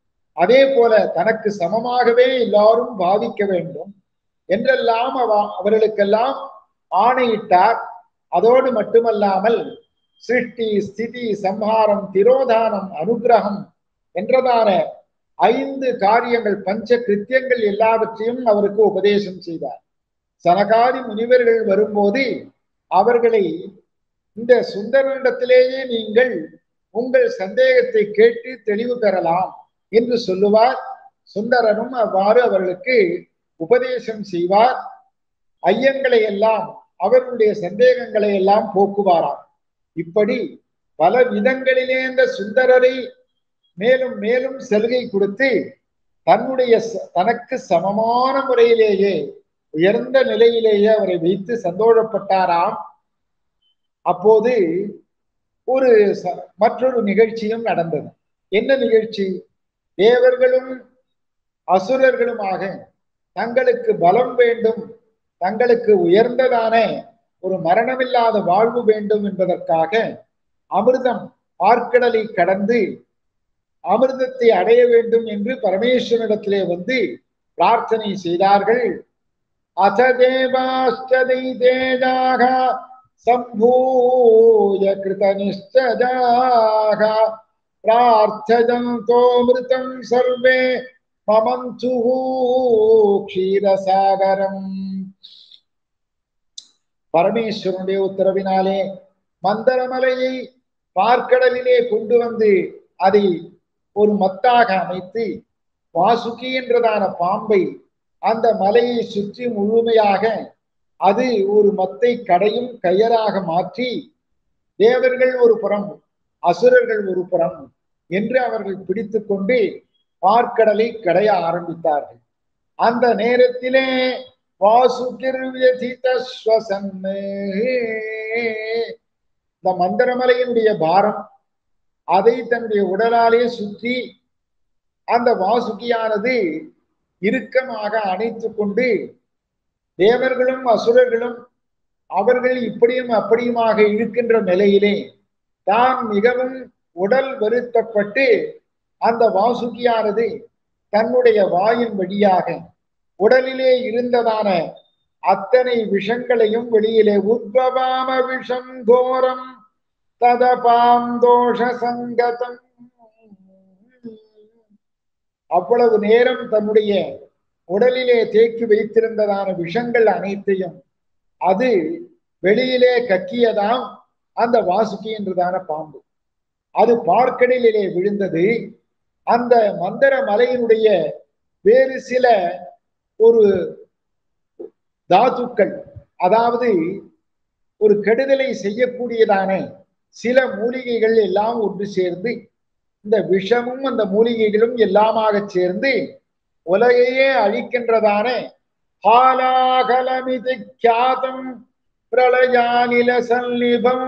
அதே போல தனக்கு சமமாகவே எல்லாரும் பாவிக்க வேண்டும் என்றெல்லாம் அவ அவர்களுக்கெல்லாம் ஆணையிட்டார் அதோடு மட்டுமல்லாமல் சிருஷ்டி ஸ்திதி சம்ஹாரம் திரோதானம் அனுகிரகம் என்றதான ஐந்து காரியங்கள் பஞ்ச கிருத்தியங்கள் எல்லாவற்றையும் அவருக்கு உபதேசம் செய்தார் சனகாதி முனிவர்கள் வரும்போது அவர்களை இந்த சுந்தரனிடத்திலேயே நீங்கள் உங்கள் சந்தேகத்தை கேட்டு தெளிவு பெறலாம் என்று சொல்லுவார் சுந்தரனும் அவ்வாறு அவர்களுக்கு உபதேசம் செய்வார் ஐயங்களை எல்லாம் அவர்களுடைய சந்தேகங்களை எல்லாம் போக்குவாராம் இப்படி பல விதங்களிலே இந்த சுந்தரரை மேலும் மேலும் சலுகை கொடுத்து தன்னுடைய தனக்கு சமமான முறையிலேயே உயர்ந்த நிலையிலேயே அவரை வைத்து சந்தோஷப்பட்டாராம் அப்போது ஒரு மற்றொரு நிகழ்ச்சியும் நடந்தது என்ன நிகழ்ச்சி தேவர்களும் அசுரர்களுமாக தங்களுக்கு பலம் வேண்டும் தங்களுக்கு உயர்ந்ததான ஒரு மரணமில்லாத வாழ்வு வேண்டும் என்பதற்காக அமிர்தம் பார்க்கடலை கடந்து அமிர்தத்தை அடைய வேண்டும் என்று பரமேஸ்வரனிடத்திலே வந்து பிரார்த்தனை செய்தார்கள் அத தேவாஷ்டதை தேஜாக சம்பூய கிருத நிஷ்டஜாக பிரார்த்தஜந்தோமிருதம் சர்வே மமந்து க்ஷீரசாகரம் பரமேஸ்வரனுடைய உத்தரவினாலே மந்தரமலையை பார்க்கடலிலே கொண்டு வந்து அதை ஒரு மத்தாக அமைத்து வாசுகி என்றதான பாம்பை அந்த மலையை சுற்றி முழுமையாக அது ஒரு மத்தை கடையும் கயராக மாற்றி தேவர்கள் ஒரு புறம் அசுரர்கள் ஒரு புறம் என்று அவர்கள் பிடித்து கொண்டு பார்க்கடலை கடைய ஆரம்பித்தார்கள் அந்த நேரத்திலே வாசுகிர் இந்த மந்திரமலையினுடைய பாரம் அதை தன்னுடைய உடலாலே சுற்றி அந்த வாசுகியானது இறுக்கமாக அணைத்து கொண்டு தேவர்களும் அசுரர்களும் அவர்கள் இப்படியும் அப்படியுமாக இருக்கின்ற நிலையிலே தான் மிகவும் உடல் வருத்தப்பட்டு அந்த வாசுகியானது தன்னுடைய வாயின் வழியாக உடலிலே இருந்ததான அத்தனை விஷங்களையும் வெளியிலே உத்பவாம விஷம் கோரம் ததபாம் தோஷ சங்கதம் அவ்வளவு நேரம் தன்னுடைய உடலிலே தேக்கி வைத்திருந்ததான விஷங்கள் அனைத்தையும் அது வெளியிலே கக்கியதாம் அந்த வாசுகி என்றதான பாம்பு அது பார்க்கடலிலே விழுந்தது அந்த மந்தர மலையினுடைய வேறு சில ஒரு தாத்துக்கள் அதாவது ஒரு கெடுதலை செய்யக்கூடியதான சில மூலிகைகள் எல்லாம் ஒன்று சேர்ந்து இந்த விஷமும் அந்த மூலிகைகளும் எல்லாமாக சேர்ந்து உலகையே அழிக்கின்றதான ஹாலாகலமிதி கியாதம் பிரளயானில சல்லிபம்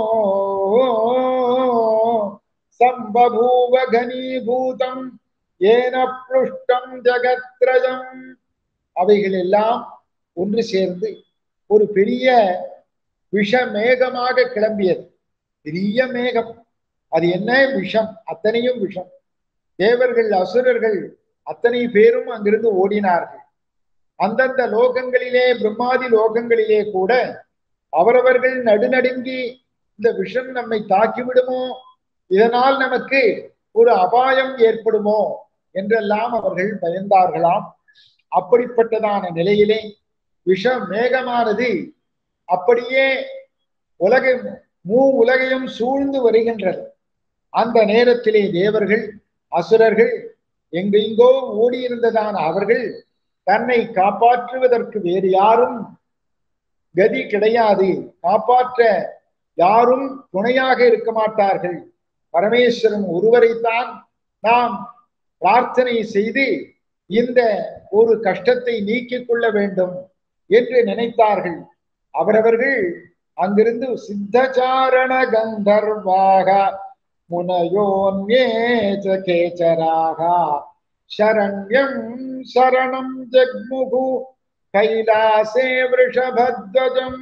சம்பபூவ கனீபூதம் ஏன புஷ்டம் ஜகத்ரஜம் அவைகள் எல்லாம் ஒன்று சேர்ந்து ஒரு பெரிய விஷ மேகமாக கிளம்பியது பெரிய மேகம் அது என்ன விஷம் அத்தனையும் விஷம் தேவர்கள் அசுரர்கள் அத்தனை பேரும் அங்கிருந்து ஓடினார்கள் அந்தந்த லோகங்களிலே பிரம்மாதி லோகங்களிலே கூட அவரவர்கள் நடுநடுங்கி இந்த விஷம் நம்மை தாக்கிவிடுமோ இதனால் நமக்கு ஒரு அபாயம் ஏற்படுமோ என்றெல்லாம் அவர்கள் பயந்தார்களாம் அப்படிப்பட்டதான நிலையிலே விஷ மேகமானது அப்படியே உலக மூ உலகையும் சூழ்ந்து வருகின்றது அந்த நேரத்திலே தேவர்கள் அசுரர்கள் எங்கெங்கோ ஓடியிருந்ததான அவர்கள் தன்னை காப்பாற்றுவதற்கு வேறு யாரும் கதி கிடையாது காப்பாற்ற யாரும் துணையாக இருக்க மாட்டார்கள் பரமேஸ்வரன் ஒருவரைத்தான் நாம் பிரார்த்தனை செய்து இந்த ஒரு கஷ்டத்தை நீக்கிக் கொள்ள வேண்டும் என்று நினைத்தார்கள் அவரவர்கள் அங்கிருந்து சித்தச்சாரண கந்தர்வாக முனையோன்யே கேச்சராக சரண்யம் சரணம் ஜக்முகு கைலாசே விருஷபத்வஜம்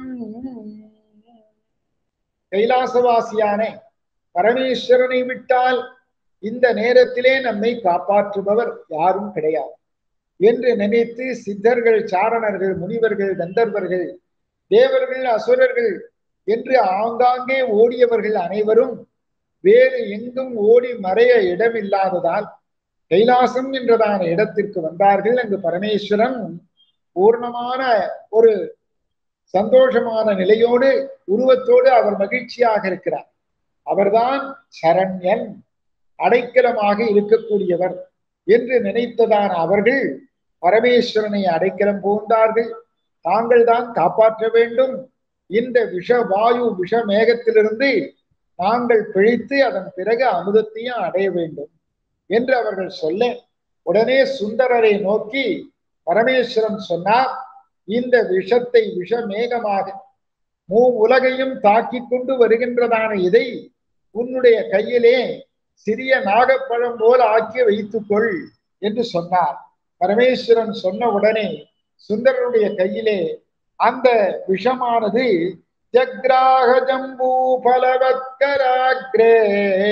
கைலாசவாசியானே பரமேஸ்வரனை விட்டால் இந்த நேரத்திலே நம்மை காப்பாற்றுபவர் யாரும் கிடையாது என்று நினைத்து சித்தர்கள் சாரணர்கள் முனிவர்கள் கந்தர்வர்கள் தேவர்கள் அசுரர்கள் என்று ஆங்காங்கே ஓடியவர்கள் அனைவரும் வேறு எங்கும் ஓடி மறைய இடமில்லாததால் கைலாசம் என்றதான இடத்திற்கு வந்தார்கள் அங்கு பரமேஸ்வரன் பூர்ணமான ஒரு சந்தோஷமான நிலையோடு உருவத்தோடு அவர் மகிழ்ச்சியாக இருக்கிறார் அவர்தான் சரண்யன் அடைக்கலமாக இருக்கக்கூடியவர் என்று நினைத்ததான அவர்கள் பரமேஸ்வரனை அடைக்கலம் புகுந்தார்கள் தாங்கள் தான் காப்பாற்ற வேண்டும் இந்த விஷ வாயு விஷ மேகத்திலிருந்து நாங்கள் பிழைத்து அதன் பிறகு அமுதத்தையும் அடைய வேண்டும் என்று அவர்கள் சொல்ல உடனே சுந்தரரை நோக்கி பரமேஸ்வரன் சொன்னார் இந்த விஷத்தை விஷ மேகமாக மூ உலகையும் தாக்கி கொண்டு வருகின்றதான இதை உன்னுடைய கையிலே சிறிய நாகப்பழம் போல் ஆக்கி வைத்துக்கொள் என்று சொன்னார் பரமேஸ்வரன் சொன்ன உடனே சுந்தரனுடைய கையிலே அந்த விஷமானது ஜக்ராக ஜம்பூ பலவத்கராக்ரே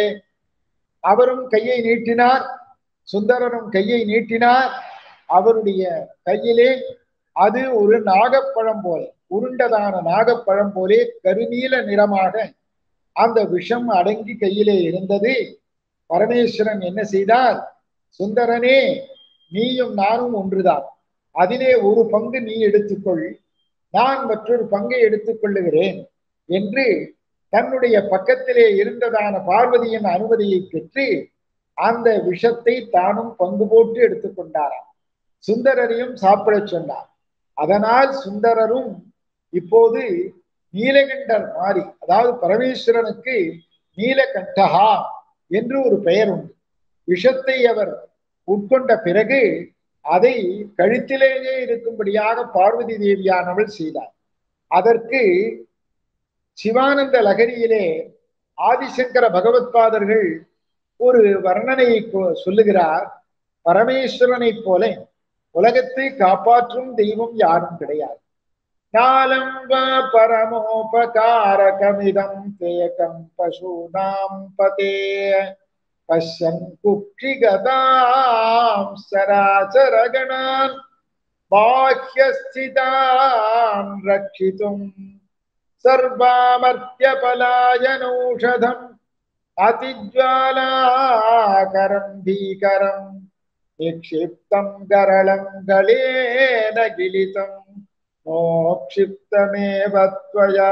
அவரும் கையை நீட்டினார் சுந்தரனும் கையை நீட்டினார் அவருடைய கையிலே அது ஒரு நாகப்பழம் போல உருண்டதான நாகப்பழம் போலே கருநீல நிறமாக அந்த விஷம் அடங்கி கையிலே இருந்தது பரமேஸ்வரன் என்ன செய்தார் சுந்தரனே நீயும் நானும் ஒன்றுதான் அதிலே ஒரு பங்கு நீ எடுத்துக்கொள் நான் மற்றொரு பங்கை எடுத்துக் கொள்ளுகிறேன் என்று தன்னுடைய பக்கத்திலே இருந்ததான பார்வதியின் அனுமதியை பெற்று அந்த விஷத்தை தானும் பங்கு போட்டு எடுத்துக்கொண்டாராம் சுந்தரரையும் சாப்பிடச் சொன்னார் அதனால் சுந்தரரும் இப்போது நீலகண்டர் மாறி அதாவது பரமேஸ்வரனுக்கு நீலகண்டகா என்று ஒரு பெயர் உண்டு விஷத்தை அவர் உட்கொண்ட பிறகு அதை கழுத்திலேயே இருக்கும்படியாக பார்வதி தேவியானவள் செய்தார் அதற்கு சிவானந்த லகரியிலே ஆதிசங்கர பகவத்பாதர்கள் ஒரு வர்ணனையை சொல்லுகிறார் பரமேஸ்வரனை போல உலகத்தை காப்பாற்றும் தெய்வம் யாரும் கிடையாது நாலம்ப பரமோபகாரகமிதம் தேகம் பசூனாம் பதே பஷ்யன் குக்ஷிகதாம் சராச்சரகணான் பாஹ்யஸ்திதான் ரட்சித்தும் सर्वामर्त्यपलायनौषधम् अतिज्वालाकरम् भीकरम् निक्षिप्तम् गरलम् गलेन गिलितम् मोक्षिप्तमेव त्वया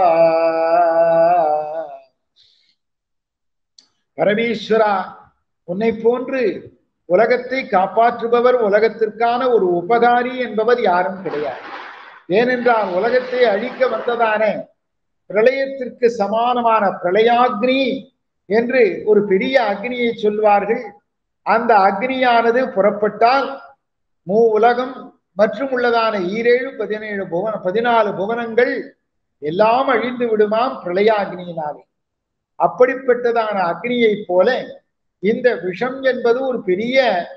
பரமேஸ்வரா உன்னை போன்று உலகத்தை காப்பாற்றுபவர் உலகத்திற்கான ஒரு உபகாரி என்பவர் யாரும் கிடையாது ஏனென்றால் உலகத்தை அழிக்க வந்ததான பிரளயத்திற்கு சமானமான பிரளயாக்னி என்று ஒரு பெரிய அக்னியை சொல்வார்கள் அந்த அக்னியானது புறப்பட்டால் மூ உலகம் மற்றும் உள்ளதான ஈரேழு பதினேழு புவன பதினாலு புவனங்கள் எல்லாம் அழிந்து விடுமாம் பிரளயாக்னியினாலே அப்படிப்பட்டதான அக்னியை போல இந்த விஷம் என்பது ஒரு பெரிய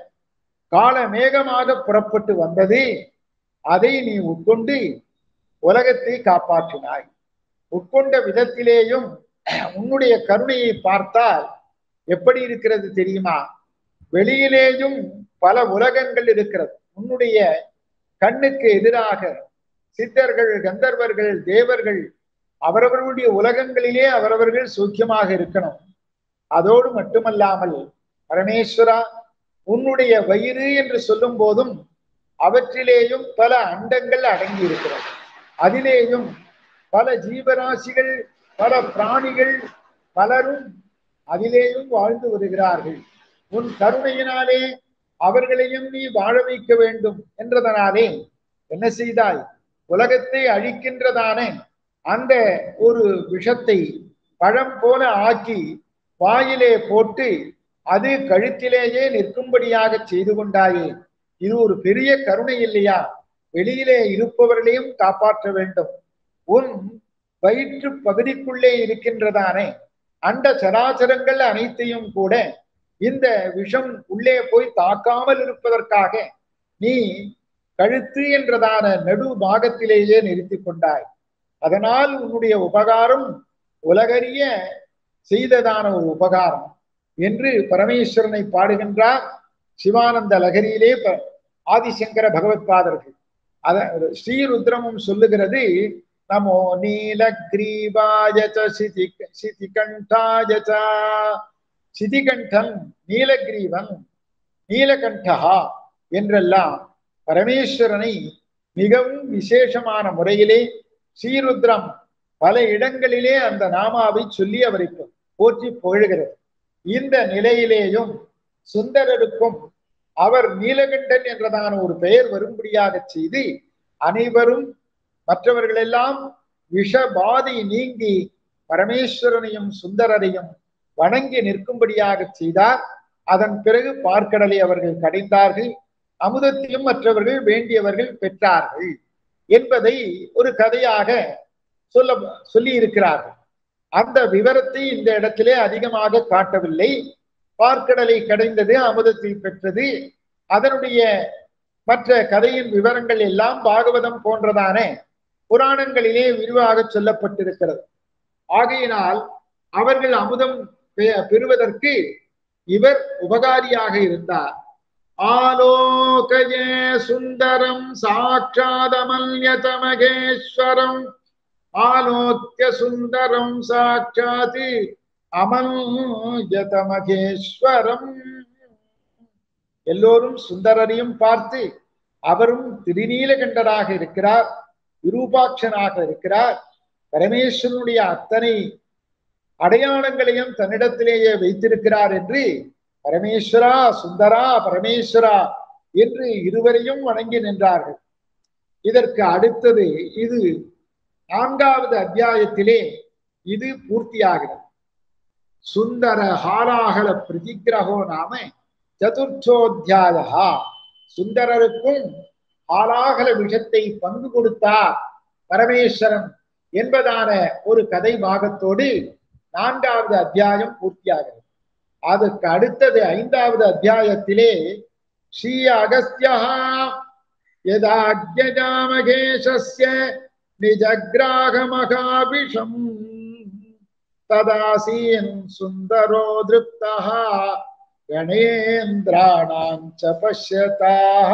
கால மேகமாக புறப்பட்டு வந்தது அதை நீ உட்கொண்டு உலகத்தை காப்பாற்றினாய் உட்கொண்ட விதத்திலேயும் உன்னுடைய கருணையை பார்த்தால் எப்படி இருக்கிறது தெரியுமா வெளியிலேயும் பல உலகங்கள் இருக்கிறது உன்னுடைய கண்ணுக்கு எதிராக சித்தர்கள் கந்தர்வர்கள் தேவர்கள் அவரவர்களுடைய உலகங்களிலே அவரவர்கள் சூக்கியமாக இருக்கணும் அதோடு மட்டுமல்லாமல் பரமேஸ்வரா உன்னுடைய வயிறு என்று சொல்லும் போதும் அவற்றிலேயும் பல அண்டங்கள் அடங்கி இருக்கிறது அதிலேயும் பல ஜீவராசிகள் பல பிராணிகள் பலரும் அதிலேயும் வாழ்ந்து வருகிறார்கள் உன் கருணையினாலே அவர்களையும் நீ வாழ வைக்க வேண்டும் என்றதனாலே என்ன செய்தாய் உலகத்தை அழிக்கின்றதான அந்த ஒரு விஷத்தை பழம் போல ஆக்கி வாயிலே போட்டு அது கழுத்திலேயே நிற்கும்படியாக செய்து கொண்டாயே இது ஒரு பெரிய கருணை இல்லையா வெளியிலே இருப்பவர்களையும் காப்பாற்ற வேண்டும் உன் வயிற்று பகுதிக்குள்ளே இருக்கின்றதானே அண்ட சராச்சரங்கள் அனைத்தையும் கூட இந்த விஷம் உள்ளே போய் தாக்காமல் இருப்பதற்காக நீ கழுத்து என்றதான நடு பாகத்திலேயே நிறுத்தி கொண்டாய் அதனால் உன்னுடைய உபகாரம் உலகறிய செய்ததான ஒரு உபகாரம் என்று பரமேஸ்வரனை பாடுகின்றார் சிவானந்த லகரியிலே ஆதிசங்கர பகவத்பாதர்கள் அத ஸ்ரீருத்ரமும் சொல்லுகிறது நமோ நீலக்ரீவாய சிதி சிதிகண்டாய சிதிகண்டன் நீலகிரீவன் நீலகண்டகா என்றெல்லாம் பரமேஸ்வரனை மிகவும் விசேஷமான முறையிலே ஸ்ரீருத்ரம் பல இடங்களிலே அந்த நாமாவை சொல்லி அவரை போற்றி புகழ்கிறது இந்த நிலையிலேயும் சுந்தரருக்கும் அவர் நீலகண்டன் என்றதான ஒரு பெயர் வரும்படியாக செய்து அனைவரும் மற்றவர்களெல்லாம் விஷபாதை நீங்கி பரமேஸ்வரனையும் சுந்தரரையும் வணங்கி நிற்கும்படியாக செய்தார் அதன் பிறகு பார்க்கடலை அவர்கள் கடைந்தார்கள் அமுதத்தையும் மற்றவர்கள் வேண்டியவர்கள் பெற்றார்கள் என்பதை ஒரு கதையாக சொல்ல சொல்லி இருக்கிறார்கள் அந்த விவரத்தை இந்த இடத்திலே அதிகமாக காட்டவில்லை பார்க்கடலை கடைந்தது அமுதத்தை பெற்றது அதனுடைய மற்ற கதையின் விவரங்கள் எல்லாம் பாகவதம் போன்றதான புராணங்களிலே விரிவாக சொல்லப்பட்டிருக்கிறது ஆகையினால் அவர்கள் அமுதம் பெறுவதற்கு இவர் உபகாரியாக இருந்தார் ஆலோகயே சுந்தரம் சாட்சாதமல்யதமகேஸ்வரம் ஆலோக்கிய சுந்தரம் சாட்சாத் அமல்யதமகேஸ்வரம் எல்லோரும் சுந்தரரையும் பார்த்து அவரும் திருநீலகண்டராக இருக்கிறார் விரூபாட்சனாக இருக்கிறார் பரமேஸ்வரனுடைய அத்தனை அடையாளங்களையும் தன்னிடத்திலேயே வைத்திருக்கிறார் என்று பரமேஸ்வரா சுந்தரா பரமேஸ்வரா என்று இருவரையும் வணங்கி நின்றார்கள் இதற்கு அடுத்தது இது நான்காவது அத்தியாயத்திலே இது பூர்த்தியாகிறது சுந்தர ஹாலாகல பிரதிகிரகோ நாம சதுர்த்தோத்தியாயா சுந்தரருக்கும் ஆலாகல விஷத்தை பங்கு கொடுத்தார் பரமேஸ்வரன் என்பதான ஒரு கதை பாகத்தோடு நான்காவது அத்தியாயம் பூர்த்தியாகிறது அதுக்கு அடுத்தது ஐந்தாவது அத்தியாயத்திலே ஸ்ரீ அகஸ்தியா யதாஜாமகேஷஸ்ய நிஜகிராக மகாபிஷம் ததாசீன் சுந்தரோ திருப்தா கணேந்திராணாம் ச பஷ்யதாக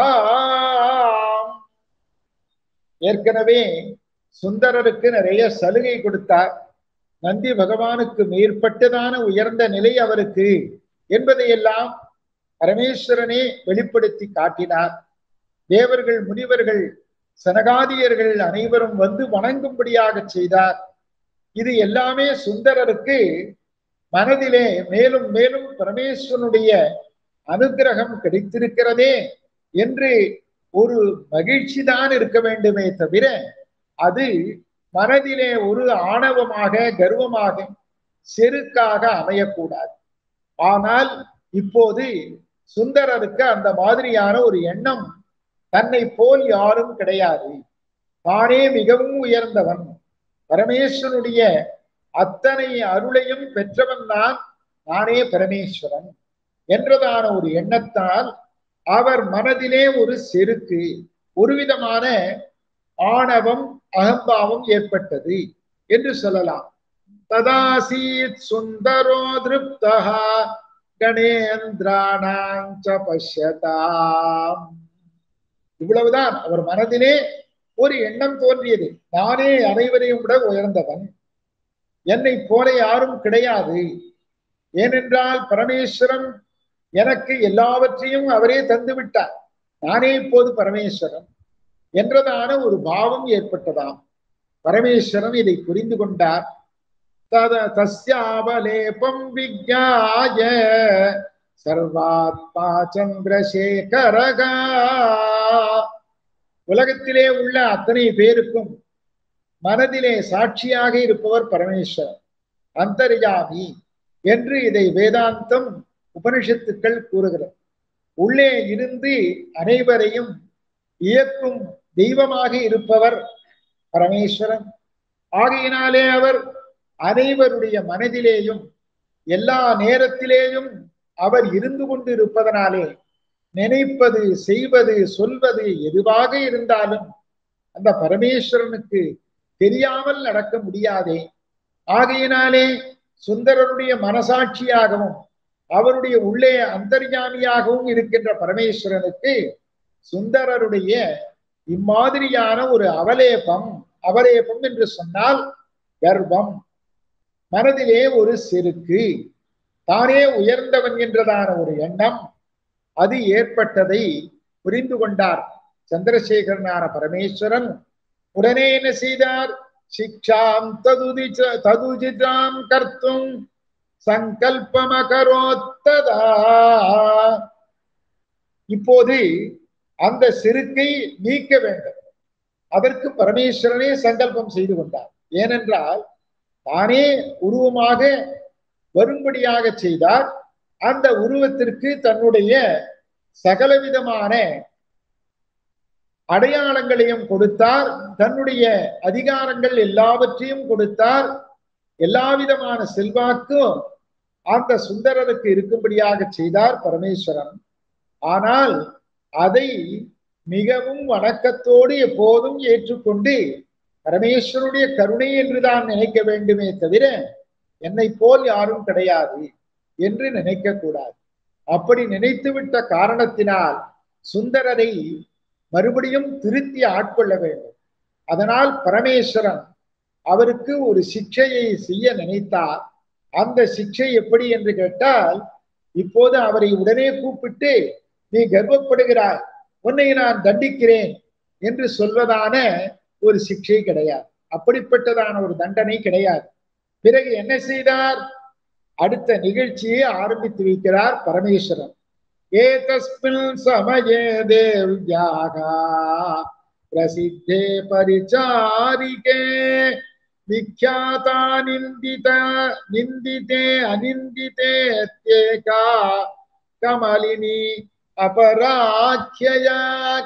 ஏற்கனவே சுந்தரருக்கு நிறைய சலுகை கொடுத்தார் நந்தி பகவானுக்கு மேற்பட்டதான உயர்ந்த நிலை அவருக்கு என்பதையெல்லாம் பரமேஸ்வரனே வெளிப்படுத்தி காட்டினார் தேவர்கள் முனிவர்கள் சனகாதியர்கள் அனைவரும் வந்து வணங்கும்படியாக செய்தார் இது எல்லாமே சுந்தரருக்கு மனதிலே மேலும் மேலும் பரமேஸ்வரனுடைய அனுகிரகம் கிடைத்திருக்கிறதே என்று ஒரு மகிழ்ச்சி தான் இருக்க வேண்டுமே தவிர அது மனதிலே ஒரு ஆணவமாக கர்வமாக செருக்காக அமையக்கூடாது ஆனால் இப்போது சுந்தரருக்கு அந்த மாதிரியான ஒரு எண்ணம் தன்னை போல் யாரும் கிடையாது தானே மிகவும் உயர்ந்தவன் பரமேஸ்வரனுடைய அத்தனை அருளையும் பெற்றவன் தான் நானே பரமேஸ்வரன் என்றதான ஒரு எண்ணத்தால் அவர் மனதிலே ஒரு செருக்கு ஒரு விதமான ஆணவம் அகம்பாவம் ஏற்பட்டது என்று சொல்லலாம் ததாசீத் சுந்தரோ திருப்தா கணேந்திராணாஞ்ச பஷ்யதாம் இவ்வளவுதான் அவர் மனதிலே ஒரு எண்ணம் தோன்றியது நானே அனைவரையும் விட உயர்ந்தவன் என்னை போல யாரும் கிடையாது ஏனென்றால் பரமேஸ்வரன் எனக்கு எல்லாவற்றையும் அவரே தந்து விட்டார் நானே இப்போது பரமேஸ்வரன் என்றதான ஒரு பாவம் ஏற்பட்டதாம் பரமேஸ்வரன் இதை புரிந்து கொண்டார் தத தஸ்யாவலேபம் விஜாய சர்வாத்மா சந்திரசேகரகா உலகத்திலே உள்ள அத்தனை பேருக்கும் மனதிலே சாட்சியாக இருப்பவர் பரமேஸ்வரன் அந்தர்யாமி என்று இதை வேதாந்தம் உபனிஷத்துக்கள் கூறுகிறது உள்ளே இருந்து அனைவரையும் இயக்கும் தெய்வமாக இருப்பவர் பரமேஸ்வரன் ஆகையினாலே அவர் அனைவருடைய மனதிலேயும் எல்லா நேரத்திலேயும் அவர் இருந்து கொண்டு இருப்பதனாலே நினைப்பது செய்வது சொல்வது எதுவாக இருந்தாலும் அந்த பரமேஸ்வரனுக்கு தெரியாமல் நடக்க முடியாதே ஆகையினாலே சுந்தரருடைய மனசாட்சியாகவும் அவருடைய உள்ளே அந்தர்யாமியாகவும் இருக்கின்ற பரமேஸ்வரனுக்கு சுந்தரருடைய இம்மாதிரியான ஒரு அவலேபம் அவலேபம் என்று சொன்னால் கர்வம் மனதிலே ஒரு செருக்கு தானே உயர்ந்தவன் என்றதான ஒரு எண்ணம் அது ஏற்பட்டதை புரிந்து கொண்டார் சந்திரசேகரனான பரமேஸ்வரன் உடனே என்ன செய்தார் சிக்ஷாம் ததுதி ததுஜிதாம் கர்த்தும் சங்கல்பமகரோத்ததா இப்போது அந்த செருக்கை நீக்க வேண்டும் அதற்கு பரமேஸ்வரனே சங்கல்பம் செய்து கொண்டார் ஏனென்றால் தானே உருவமாக வரும்படியாக செய்தார் அந்த உருவத்திற்கு தன்னுடைய சகலவிதமான அடையாளங்களையும் கொடுத்தார் தன்னுடைய அதிகாரங்கள் எல்லாவற்றையும் கொடுத்தார் எல்லா விதமான செல்வாக்கும் அந்த சுந்தரருக்கு இருக்கும்படியாக செய்தார் பரமேஸ்வரன் ஆனால் அதை மிகவும் வணக்கத்தோடு எப்போதும் ஏற்றுக்கொண்டு பரமேஸ்வருடைய கருணை என்றுதான் நினைக்க வேண்டுமே தவிர என்னை போல் யாரும் கிடையாது என்று நினைக்க கூடாது அப்படி நினைத்துவிட்ட காரணத்தினால் சுந்தரரை மறுபடியும் திருத்தி ஆட்கொள்ள வேண்டும் அதனால் பரமேஸ்வரன் அவருக்கு ஒரு சிக்ஷையை செய்ய நினைத்தார் அந்த சிக்ஷை எப்படி என்று கேட்டால் இப்போது அவரை உடனே கூப்பிட்டு நீ கர்வப்படுகிறாய் உன்னை நான் தண்டிக்கிறேன் என்று சொல்வதான ஒரு சிக்ஷை கிடையாது அப்படிப்பட்டதான ஒரு தண்டனை கிடையாது பிறகு என்ன செய்தார் அடுத்த நிகழ்ச்சியை ஆரம்பித்து வைக்கிறார் பரமேஸ்வரன் ஏதஸ்மின் சமயே தேவ்யாக பிரசித்தே பரிச்சாரிகே விக்யாதா நிந்தித நிந்திதே அநிந்திதே தேகா கமலினி அபராக்கியாக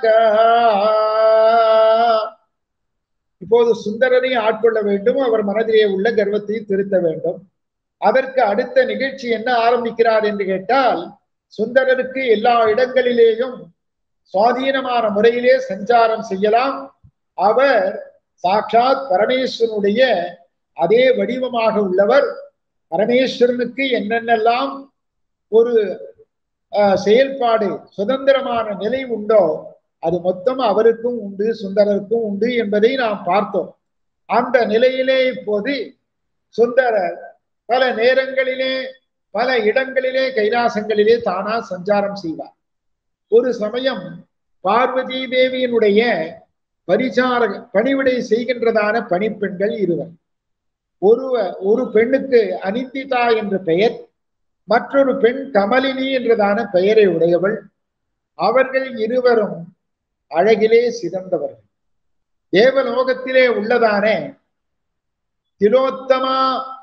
இப்போது சுந்தரரை ஆட்கொள்ள வேண்டும் அவர் மனதிலே உள்ள கர்வத்தை திருத்த வேண்டும் அதற்கு அடுத்த நிகழ்ச்சி என்ன ஆரம்பிக்கிறார் என்று கேட்டால் சுந்தரருக்கு எல்லா இடங்களிலேயும் சுவாதீனமான முறையிலே சஞ்சாரம் செய்யலாம் அவர் சாட்சாத் பரமேஸ்வரனுடைய அதே வடிவமாக உள்ளவர் பரமேஸ்வரனுக்கு என்னென்னலாம் ஒரு செயல்பாடு சுதந்திரமான நிலை உண்டோ அது மொத்தம் அவருக்கும் உண்டு சுந்தரருக்கும் உண்டு என்பதை நாம் பார்த்தோம் அந்த நிலையிலே இப்போது சுந்தரர் பல நேரங்களிலே பல இடங்களிலே கைலாசங்களிலே தானா சஞ்சாரம் செய்வார் ஒரு சமயம் பார்வதி தேவியினுடைய பரிசார பணிவிடை செய்கின்றதான பணிப்பெண்கள் இருவர் ஒரு ஒரு பெண்ணுக்கு அனிந்திதா என்ற பெயர் மற்றொரு பெண் கமலினி என்றதான பெயரை உடையவள் அவர்கள் இருவரும் அழகிலே சிறந்தவர்கள் தேவலோகத்திலே உள்ளதான திலோத்தமா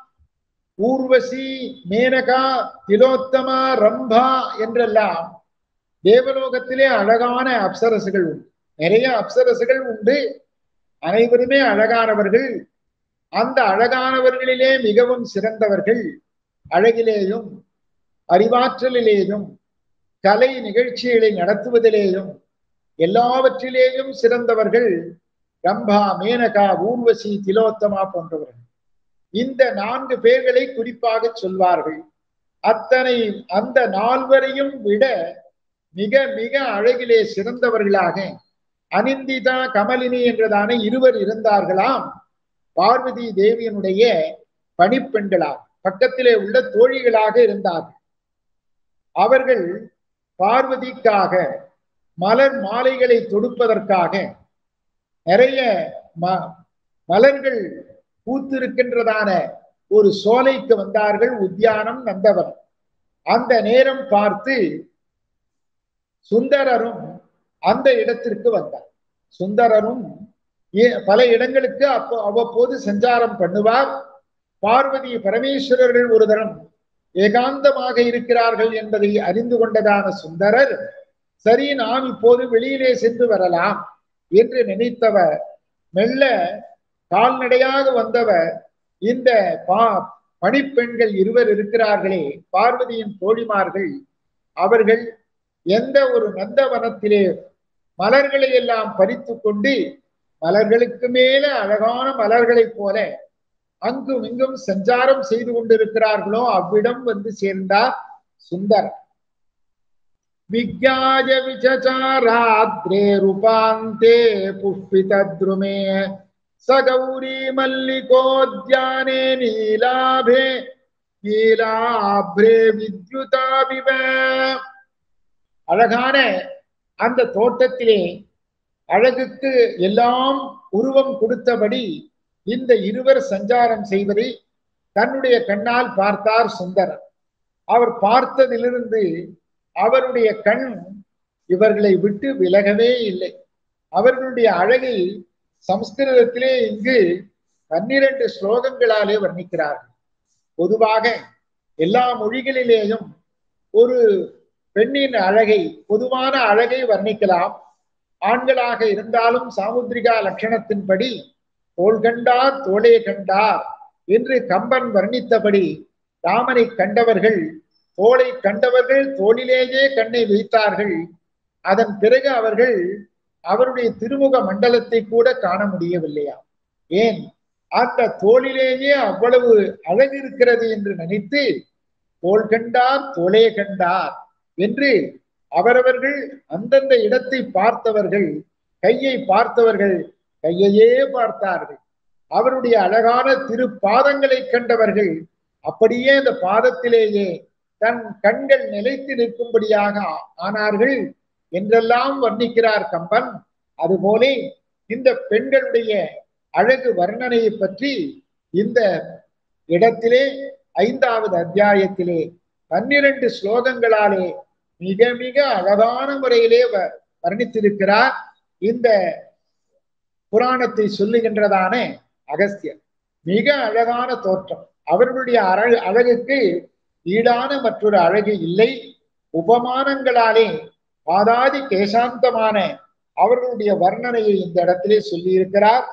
ஊர்வசி மேனகா திலோத்தமா ரம்பா என்றெல்லாம் தேவலோகத்திலே அழகான அப்சரசுகள் உண்டு நிறைய அப்சரசுகள் உண்டு அனைவருமே அழகானவர்கள் அந்த அழகானவர்களிலே மிகவும் சிறந்தவர்கள் அழகிலேயும் அறிவாற்றலிலேயும் கலை நிகழ்ச்சிகளை நடத்துவதிலேயும் எல்லாவற்றிலேயும் சிறந்தவர்கள் ரம்பா மேனகா ஊர்வசி திலோத்தமா போன்றவர்கள் இந்த நான்கு பேர்களை குறிப்பாக சொல்வார்கள் அத்தனை அந்த நால்வரையும் விட மிக மிக அழகிலே சிறந்தவர்களாக அனிந்திதா கமலினி என்றதான இருவர் இருந்தார்களாம் பார்வதி தேவியனுடைய பணிப்பெண்களாக பக்கத்திலே உள்ள தோழிகளாக இருந்தார்கள் அவர்கள் பார்வதிக்காக மலர் மாலைகளை தொடுப்பதற்காக நிறைய மலர்கள் பூத்திருக்கின்றதான ஒரு சோலைக்கு வந்தார்கள் உத்தியானம் நந்தவனம் அந்த நேரம் பார்த்து சுந்தரரும் அந்த இடத்திற்கு வந்தார் சுந்தரரும் பல இடங்களுக்கு அப்போ அவ்வப்போது சஞ்சாரம் பண்ணுவார் பார்வதி பரமேஸ்வரர்கள் ஒரு தரம் ஏகாந்தமாக இருக்கிறார்கள் என்பதை அறிந்து கொண்டதான சுந்தரர் சரி நாம் இப்போது வெளியிலே சென்று வரலாம் என்று நினைத்தவர் மெல்ல கால்நடையாக வந்தவர் இந்த பா பணிப்பெண்கள் இருவர் இருக்கிறார்களே பார்வதியின் தோழிமார்கள் அவர்கள் எந்த ஒரு நந்தவனத்திலே மலர்களை எல்லாம் பறித்து கொண்டு மலர்களுக்கு மேல அழகான மலர்களைப் போல அங்கும் இங்கும் சஞ்சாரம் செய்து கொண்டிருக்கிறார்களோ அவ்விடம் வந்து சேர்ந்தார் சுந்தர் விஜாய விசச்சாராத்ரே ரூபாந்தே புஷ்பிதத்ருமே சகௌரி மல்லிகோத்யானே நீலாபே நீலாப்ரே வித்யுதாபிவ அழகான அந்த தோட்டத்திலே அழகுக்கு எல்லாம் உருவம் கொடுத்தபடி இந்த இருவர் சஞ்சாரம் செய்வதை தன்னுடைய கண்ணால் பார்த்தார் சுந்தரர் அவர் பார்த்ததிலிருந்து அவருடைய கண் இவர்களை விட்டு விலகவே இல்லை அவர்களுடைய அழகை சம்ஸ்கிருதத்திலே இங்கு பன்னிரண்டு ஸ்லோகங்களாலே வர்ணிக்கிறார்கள் பொதுவாக எல்லா மொழிகளிலேயும் ஒரு பெண்ணின் அழகை பொதுவான அழகை வர்ணிக்கலாம் ஆண்களாக இருந்தாலும் சாமுத்திரிகா லட்சணத்தின்படி தோள் கண்டார் தோளே கண்டார் என்று கம்பன் வர்ணித்தபடி ராமனை கண்டவர்கள் தோளை கண்டவர்கள் தோளிலேயே கண்ணை வைத்தார்கள் அதன் பிறகு அவர்கள் அவருடைய திருமுக மண்டலத்தை கூட காண முடியவில்லையா ஏன் அந்த தோளிலேயே அவ்வளவு அழகு இருக்கிறது என்று நினைத்து தோல் கண்டார் தோளே கண்டார் என்று அவரவர்கள் அந்தந்த இடத்தை பார்த்தவர்கள் கையை பார்த்தவர்கள் கையையே பார்த்தார்கள் அவருடைய அழகான திரு பாதங்களை கண்டவர்கள் அப்படியே அந்த பாதத்திலேயே தன் கண்கள் நிலைத்து நிற்கும்படியாக ஆனார்கள் என்றெல்லாம் வர்ணிக்கிறார் கம்பன் அதுபோல இந்த பெண்களுடைய அழகு வர்ணனையை பற்றி இந்த இடத்திலே ஐந்தாவது அத்தியாயத்திலே பன்னிரண்டு ஸ்லோகங்களாலே மிக மிக அழகான முறையிலே வர்ணித்திருக்கிறார் இந்த புராணத்தை சொல்லுகின்றதான அகஸ்தியர் மிக அழகான தோற்றம் அவர்களுடைய அழகு அழகுக்கு ஈடான மற்றொரு அழகு இல்லை உபமானங்களாலே பாதாதி கேசாந்தமான அவர்களுடைய வர்ணனையை இந்த இடத்திலே சொல்லியிருக்கிறார்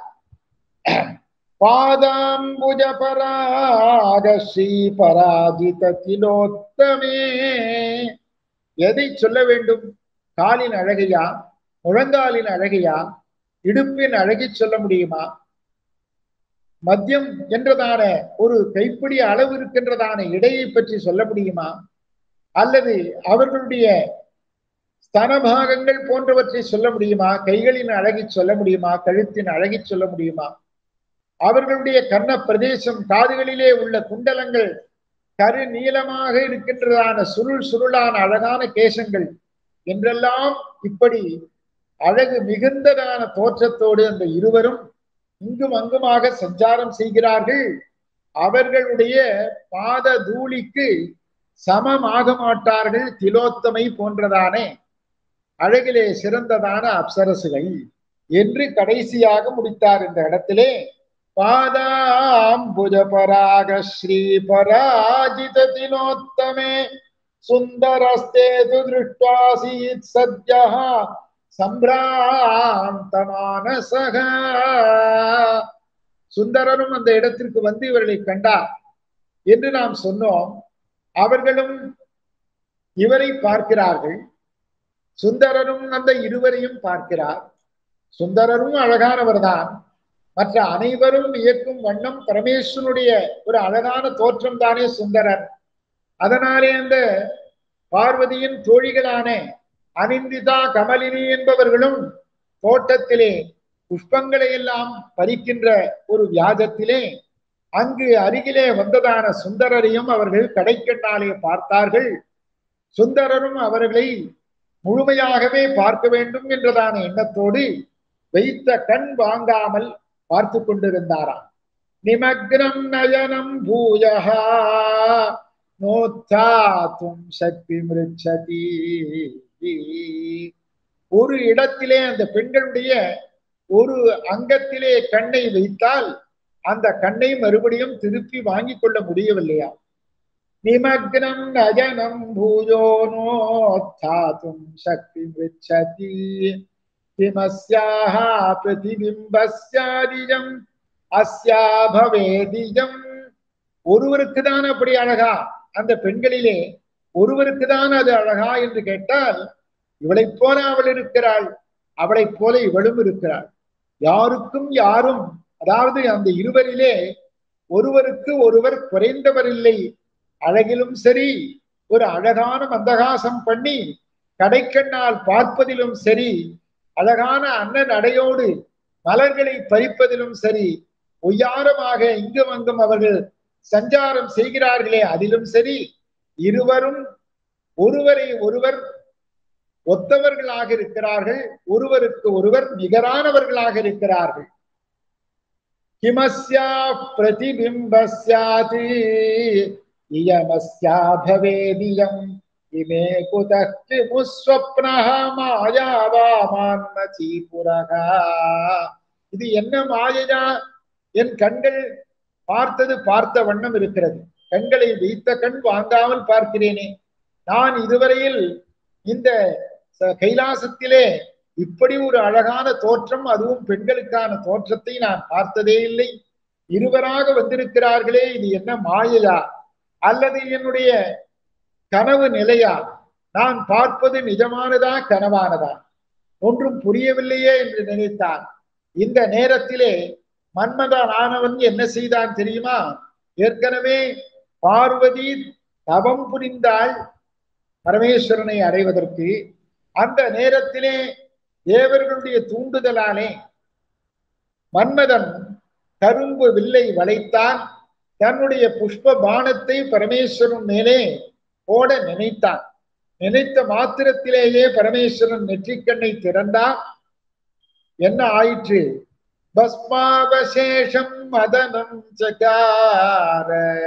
பாதாம்புஜ பராக ஸ்ரீ பராஜித திலோத்தமே எதை சொல்ல வேண்டும் காலின் அழகையா முழங்காலின் அழகையா இடுப்பின் அழகை சொல்ல முடியுமா மத்தியம் என்றதான ஒரு கைப்பிடி அளவு இருக்கின்றதான இடையை பற்றி சொல்ல முடியுமா அல்லது அவர்களுடைய ஸ்தனபாகங்கள் போன்றவற்றை சொல்ல முடியுமா கைகளின் அழகை சொல்ல முடியுமா கழுத்தின் அழகை சொல்ல முடியுமா அவர்களுடைய கர்ண பிரதேசம் காதுகளிலே உள்ள குண்டலங்கள் கரு நீளமாக இருக்கின்றதான சுருள் சுருளான அழகான கேசங்கள் என்றெல்லாம் இப்படி அழகு மிகுந்ததான தோற்றத்தோடு அந்த இருவரும் இங்கும் அங்குமாக சஞ்சாரம் செய்கிறார்கள் அவர்களுடைய பாத தூளிக்கு சமமாக மாட்டார்கள் திலோத்தமை போன்றதான அழகிலே சிறந்ததான அப்சரசுகள் என்று கடைசியாக முடித்தார் இந்த இடத்திலே பாதாம்புஜ பராக ஸ்ரீ பராஜித திலோத்தமே சுந்தரஸ்தே திருஷ்டாசீத் சத்யா சம்பிராந்தமானசக சுந்தரரும் அந்த இடத்திற்கு வந்து இவர்களை கண்டார் என்று நாம் சொன்னோம் அவர்களும் இவரை பார்க்கிறார்கள் சுந்தரரும் அந்த இருவரையும் பார்க்கிறார் சுந்தரரும் அழகானவர்தான் மற்ற அனைவரும் இயக்கும் வண்ணம் பரமேஸ்வருடைய ஒரு அழகான தோற்றம் தானே சுந்தரர் அதனாலே அந்த பார்வதியின் தோழிகளான அனிந்திதா கமலினி என்பவர்களும் தோட்டத்திலே புஷ்பங்களை எல்லாம் பறிக்கின்ற ஒரு வியாஜத்திலே அங்கு அருகிலே வந்ததான சுந்தரரையும் அவர்கள் கடைக்கண்ணாலே பார்த்தார்கள் சுந்தரரும் அவர்களை முழுமையாகவே பார்க்க வேண்டும் என்றதான எண்ணத்தோடு வைத்த கண் வாங்காமல் பார்த்து கொண்டிருந்தாராம் நிமக்னம் நயனம் பூயகா நோத்தாத்தும் சக்தி மிருச்சதி ஒரு இடத்திலே அந்த பெண்களுடைய ஒரு அங்கத்திலே கண்ணை வைத்தால் அந்த கண்ணை மறுபடியும் திருப்பி வாங்கிக் கொள்ள முடியவில்லையா நிமக்னம் நஜனம் பூயோ நோத்தாத்தும் சக்தி மிருச்சதி கிமஸ்யாஹ பிரதிபிம்பஸ்யாதிஜம் அஸ்யா பவேதிஜம் ஒருவருக்கு தான் அப்படி அழகா அந்த பெண்களிலே ஒருவருக்கு தான் அது அழகா என்று கேட்டால் இவளைப் போல அவள் இருக்கிறாள் அவளைப் போல இவளும் இருக்கிறாள் யாருக்கும் யாரும் அதாவது அந்த இருவரிலே ஒருவருக்கு ஒருவர் குறைந்தவர் இல்லை அழகிலும் சரி ஒரு அழகான மந்தகாசம் பண்ணி கடைக்கண்ணால் பார்ப்பதிலும் சரி அழகான அண்ணன் அடையோடு மலர்களை பறிப்பதிலும் சரி ஒய்யாரமாக இங்கும் அங்கும் அவர்கள் சஞ்சாரம் செய்கிறார்களே அதிலும் சரி இருவரும் ஒருவரை ஒருவர் ஒத்தவர்களாக இருக்கிறார்கள் ஒருவருக்கு ஒருவர் நிகரானவர்களாக இருக்கிறார்கள் கிமஸ்யா பிரதிபிம்பஸ்யாத் இயமஸ்யா பவேதியம் இமே குதः கிமுஸ்வப்னः மாயாவாமான்மசீபுரகா இது என்ன மாயையா என் கண்கள் பார்த்தது பார்த்த வண்ணம் இருக்கிறது கண்களை வைத்த கண் வாங்காமல் பார்க்கிறேனே நான் இதுவரையில் இந்த ச- கைலாசத்திலே இப்படி ஒரு அழகான தோற்றம் அதுவும் பெண்களுக்கான தோற்றத்தை நான் பார்த்ததே இல்லை இருவராக வந்திருக்கிறார்களே இது என்ன மாயையா அல்லது என்னுடைய கனவு நிலையா நான் பார்ப்பது நிஜமானதா கனவானதா ஒன்றும் புரியவில்லையே என்று நினைத்தான் இந்த நேரத்திலே மன்மதன் ஆனவன் என்ன செய்தான் தெரியுமா ஏற்கனவே பார்வதி தவம் புரிந்தாள் பரமேஸ்வரனை அடைவதற்கு அந்த நேரத்திலே தேவர்களுடைய தூண்டுதலாலே மன்மதன் கரும்பு வில்லை வளைத்தான் தன்னுடைய புஷ்ப பானத்தை பரமேஸ்வரன் மேலே போட நினைத்தான் நினைத்த மாத்திரத்திலேயே பரமேஸ்வரன் நெற்றிக்கண்ணை திறந்தான் என்ன ஆயிற்று பஸ்மாவசேஷம் மதனம் சகார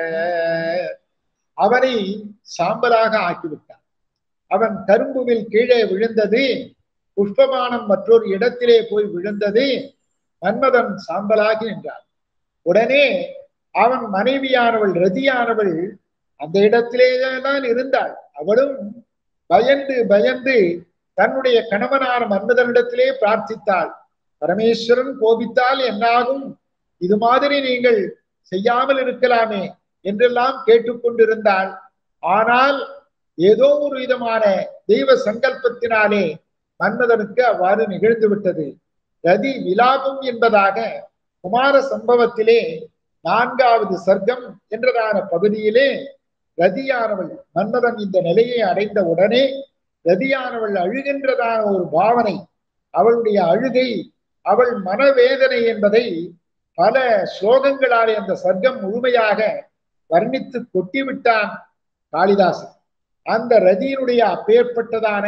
அவனை சாம்பலாக ஆக்கிவிட்டான் அவன் கரும்புவில் கீழே விழுந்தது புஷ்பபானம் மற்றொரு இடத்திலே போய் விழுந்தது மன்மதன் சாம்பலாகி நின்றான் உடனே அவன் மனைவியானவள் ரதியானவள் அந்த இடத்திலேயே தான் இருந்தாள் அவளும் பயந்து பயந்து தன்னுடைய கணவனான மன்மதனிடத்திலே பிரார்த்தித்தாள் பரமேஸ்வரன் கோபித்தால் என்னாகும் இது மாதிரி நீங்கள் செய்யாமல் இருக்கலாமே என்றெல்லாம் கேட்டுக்கொண்டிருந்தாள் ஆனால் ஏதோ ஒரு விதமான தெய்வ சங்கல்பத்தினாலே மன்மதனுக்கு அவ்வாறு நிகழ்ந்து விட்டது ரதி விலாபம் என்பதாக குமார சம்பவத்திலே நான்காவது சர்க்கம் என்றதான பகுதியிலே ரதியானவள் மன்மதன் இந்த நிலையை அடைந்த உடனே ரதியானவள் அழுகின்றதான ஒரு பாவனை அவளுடைய அழுகை அவள் மனவேதனை என்பதை பல ஸ்லோகங்களாலே அந்த சர்க்கம் முழுமையாக வர்ணித்து கொட்டிவிட்டான் காளிதாசன் அந்த ரதியினுடைய அப்பேற்பட்டதான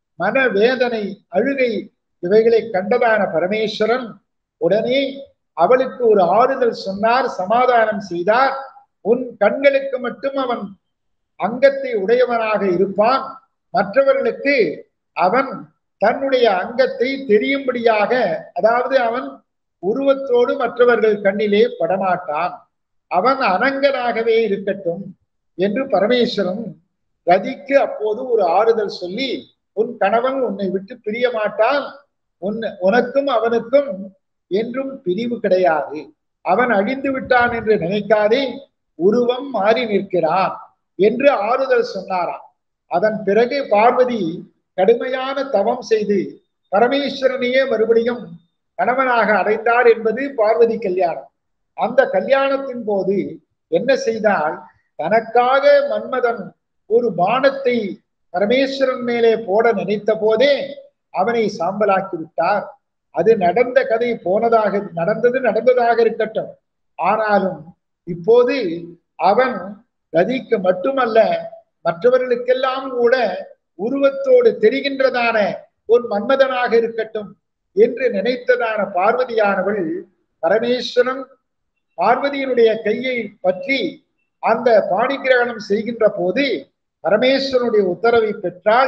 மனவேதனை அழுகை இவைகளை கண்டதான பரமேஸ்வரன் உடனே அவளுக்கு ஒரு ஆறுதல் சொன்னார் சமாதானம் செய்தார் உன் கண்களுக்கு மட்டும் அவன் அங்கத்தை உடையவனாக இருப்பான் மற்றவர்களுக்கு அவன் தன்னுடைய அங்கத்தை தெரியும்படியாக அதாவது அவன் உருவத்தோடு மற்றவர்கள் கண்ணிலே படமாட்டான் அவன் அனங்கனாகவே இருக்கட்டும் என்று பரமேஸ்வரன் ரதிக்கு அப்போது ஒரு ஆறுதல் சொல்லி உன் கணவன் உன்னை விட்டு பிரிய மாட்டான் உன் உனக்கும் அவனுக்கும் என்றும் பிரிவு கிடையாது அவன் அழிந்து விட்டான் என்று நினைக்காதே உருவம் மாறி நிற்கிறான் என்று ஆறுதல் சொன்னாராம் அதன் பிறகு பார்வதி கடுமையான தவம் செய்து பரமேஸ்வரனையே மறுபடியும் கணவனாக அடைந்தார் என்பது பார்வதி கல்யாணம் அந்த கல்யாணத்தின் போது என்ன செய்தால் தனக்காக மன்மதன் ஒரு பானத்தை பரமேஸ்வரன் மேலே போட நினைத்த போதே அவனை சாம்பலாக்கி விட்டார் அது நடந்த கதை போனதாக நடந்தது நடந்ததாக இருக்கட்டும் ஆனாலும் இப்போது அவன் ரதிக்கு மட்டுமல்ல மற்றவர்களுக்கெல்லாம் கூட உருவத்தோடு தெரிகின்றதான ஒரு மன்மதனாக இருக்கட்டும் என்று நினைத்ததான பார்வதியானவள் பரமேஸ்வரன் பார்வதியினுடைய கையை பற்றி அந்த பாணிகிரகணம் செய்கின்ற போது பரமேஸ்வரனுடைய உத்தரவை பெற்றால்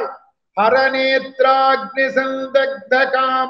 ஹரநேத்ராக்னி சந்தக்த காம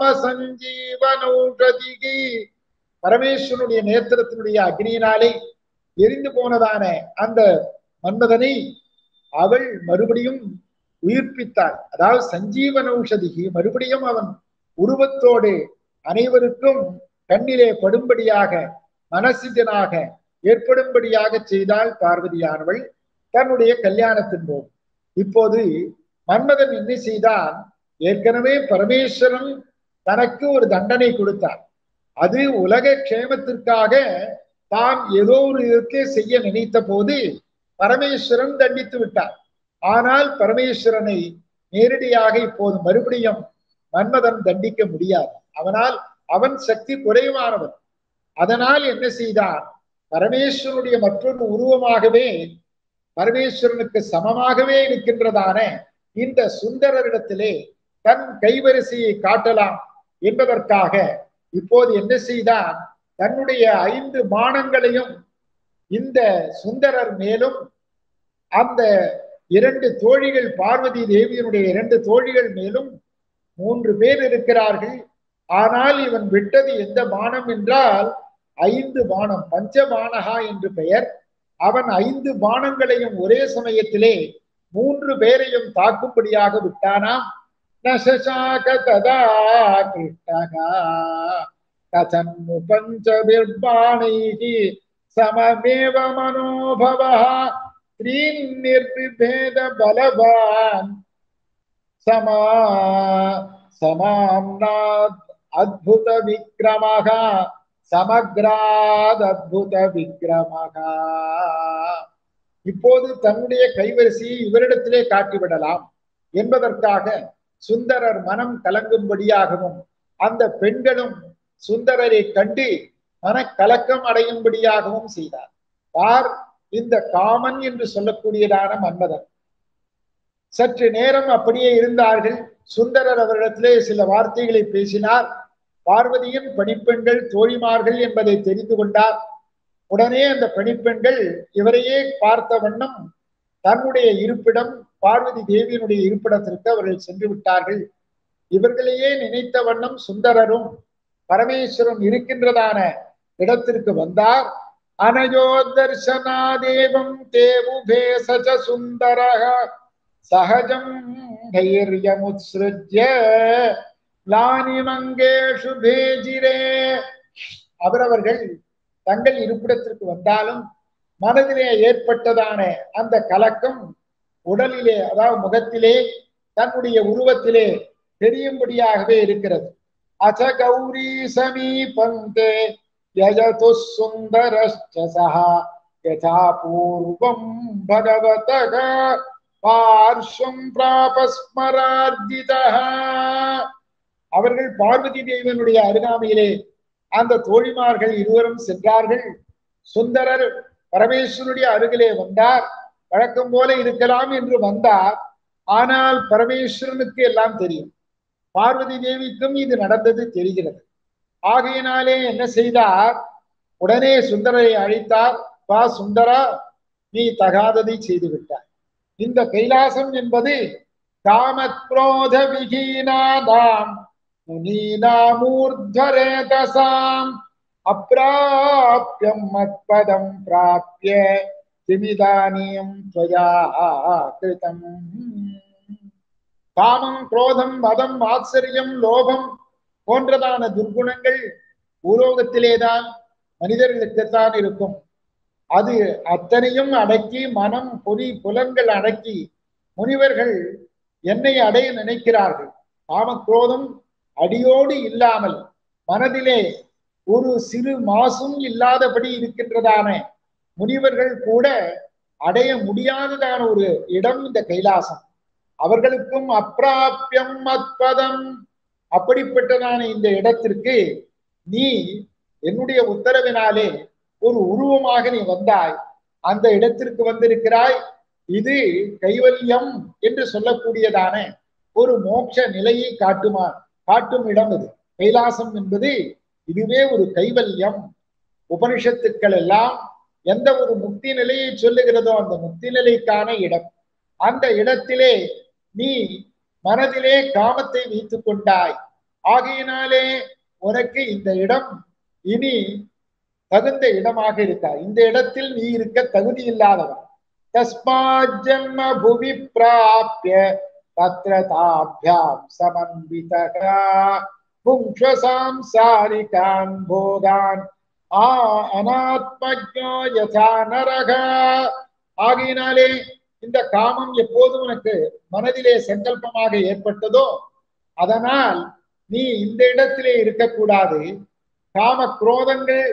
சஞ்சீவனௌஷதிகி பரமேஸ்வரனுடைய நேத்திரத்தினுடைய அக்னியினாலே எரிந்து போனதான அந்த மன்மதனை அவள் மறுபடியும் உயிர்ப்பித்தாள் அதாவது சஞ்சீவன் ஔஷதிகி மறுபடியும் அவன் உருவத்தோடு அனைவருக்கும் கண்ணிலே படும்படியாக மனசிதனாக ஏற்படும்படியாக செய்தாள் பார்வதியானவள் தன்னுடைய கல்யாணத்தின் போது இப்போது மன்மதன் என்ன செய்தான் ஏற்கனவே பரமேஸ்வரன் தனக்கு ஒரு தண்டனை கொடுத்தார் அது உலக க்ஷேமத்திற்காக தான் ஏதோ ஒரு இதற்கே செய்ய நினைத்த போது பரமேஸ்வரன் தண்டித்து விட்டார் ஆனால் பரமேஸ்வரனை நேரடியாக இப்போது மறுபடியும் மன்மதன் தண்டிக்க முடியாது அவனால் அவன் சக்தி குறைவானவன் அதனால் என்ன செய்தான் பரமேஸ்வரனுடைய மற்றொரு உருவமாகவே பரமேஸ்வரனுக்கு சமமாகவே இருக்கின்றதான இந்த சுந்தரரிடத்திலே தன் கைவரிசையை காட்டலாம் என்பதற்காக இப்போது என்ன செய்தான் தன்னுடைய ஐந்து பானங்களையும் இந்த சுந்தரர் மேலும் அந்த இரண்டு தோழிகள் பார்வதி தேவியினுடைய இரண்டு தோழிகள் மேலும் மூன்று பேர் இருக்கிறார்கள் ஆனால் இவன் விட்டது எந்த பானம் என்றால் ஐந்து பானம் பஞ்சபானகா என்று பெயர் அவன் ஐந்து பானங்களையும் ஒரே சமயத்திலே மூன்று பேரையும் தாக்கும்படியாக விட்டானாம் நசாக ததா கிருஷ்ணகா கதன்னு பஞ்சபிர்பாணைः सममेव मनोभवः त्रीन् निर्विभेद बलवान् समा समाम्नात् अद्भुत विक्रमः சமக்ராத் அத்புத விக்ரமகா இப்போது தன்னுடைய கைவரிசையை இவரிடத்திலே காட்டிவிடலாம் என்பதற்காக சுந்தரர் மனம் கலங்கும்படியாகவும் அந்த பெண்களும் சுந்தரரை கண்டு மனக்கலக்கம் அடையும்படியாகவும் செய்தார் யார் இந்த காமன் என்று சொல்லக்கூடியதான மன்மதன் சற்று நேரம் அப்படியே இருந்தார்கள் சுந்தரர் அவரிடத்திலே சில வார்த்தைகளை பேசினார் பார்வதியின் பணிப்பெண்கள் தோழிமார்கள் என்பதை தெரிந்து கொண்டார் உடனே அந்த பணிப்பெண்கள் இவரையே பார்த்த வண்ணம் தன்னுடைய இருப்பிடம் பார்வதி தேவியினுடைய இருப்பிடத்திற்கு அவர்கள் சென்று விட்டார்கள் இவர்களையே நினைத்த வண்ணம் சுந்தரரும் பரமேஸ்வரன் இருக்கின்றதான இடத்திற்கு வந்தார் அனயோதர்சனாதேவம் தேவுபே சஜ சுந்தரக சகஜம் தைரியமுத்ஸ்ருஜ்ய லானிமங்கேஷு பேஜிரே அவரவர்கள் தங்கள் இருப்பிடத்திற்கு வந்தாலும் மனதிலே ஏற்பட்டதான அந்த கலக்கம் உடலிலே அதாவது முகத்திலே தன்னுடைய உருவத்திலே தெரியும்படியாகவே இருக்கிறது அச்ச கௌரி சமீபந்தே யஜது சுந்தரஸ்ச சஹா யதா பூர்வம் பகவதக பார்ஷ்வம் பிராபஸ்மரார்ஜிதः அவர்கள் பார்வதி தேவனுடைய அருகாமையிலே அந்த தோழிமார்கள் இருவரும் சென்றார்கள் சுந்தரர் பரமேஸ்வருடைய அருகிலே வந்தார் வழக்கம் போல இருக்கலாம் என்று வந்தார் ஆனால் பரமேஸ்வரனுக்கு எல்லாம் தெரியும் பார்வதி தேவிக்கும் இது நடந்தது தெரிகிறது ஆகையினாலே என்ன செய்தார் உடனே சுந்தரரை அழைத்தார் வா சுந்தரா நீ தகாததை செய்து விட்டாய் இந்த கைலாசம் என்பது காமக்ரோத விகீனாதாம் முனீனாமூர்த்வரேதசாம் அப்பிராப்யம் மத்பதம் பிராப்ய திமிதானியம் துவயா கிருதம் காமம் குரோதம் மதம் ஆச்சரியம் லோபம் போன்றதான துர்குணங்கள் பூலோகத்திலேதான் மனிதர்களுக்குத்தான் இருக்கும் அது அத்தனையும் அடக்கி மனம் பொறி புலன்கள் அடக்கி முனிவர்கள் என்னை அடைய நினைக்கிறார்கள் காமக்ரோதம் அடியோடு இல்லாமல் மனதிலே ஒரு சிறு மாசும் இல்லாதபடி இருக்கின்றதான முனிவர்கள் கூட அடைய முடியாததான ஒரு இடம் இந்த கைலாசம் அவர்களுக்கும் அப்பிராபியம் அத்பதம் அப்படிப்பட்டதான இந்த இடத்திற்கு நீ என்னுடைய உத்தரவினாலே ஒரு உருவமாக நீ வந்தாய் அந்த இடத்திற்கு வந்திருக்கிறாய் இது கைவல்யம் என்று சொல்லக்கூடியதான ஒரு மோட்ச நிலையை காட்டுமா காட்டும் இடம் இது கைலாசம் என்பது இதுவே ஒரு கைவல்யம் உபனிஷத்துக்கள் எல்லாம் எந்த ஒரு முக்தி நிலையை சொல்லுகிறதோ அந்த முக்தி நிலைக்கான இடம் அந்த இடத்திலே நீ மனதிலே காமத்தை வைத்துக் கொண்டாய் ஆகையினாலே உனக்கு இந்த இடம் இனி தகுந்த இடமாக இருக்கா இந்த இடத்தில் நீ இருக்க தகுதி இல்லாதவன் தஸ்மாத் ஜன்ம புவி பிராப்ய தத்ர தாபியாம் சமன்விதகா புங்ஷசாம் சாரிகான் போகான் ஆ அனாத்மஜோ யதா நரகா ஆகையினாலே இந்த காமம் எப்போது உனக்கு மனதிலே சங்கல்பமாக ஏற்பட்டதோ அதனால் நீ இந்த இடத்திலே இருக்கக்கூடாது காம குரோதங்கள்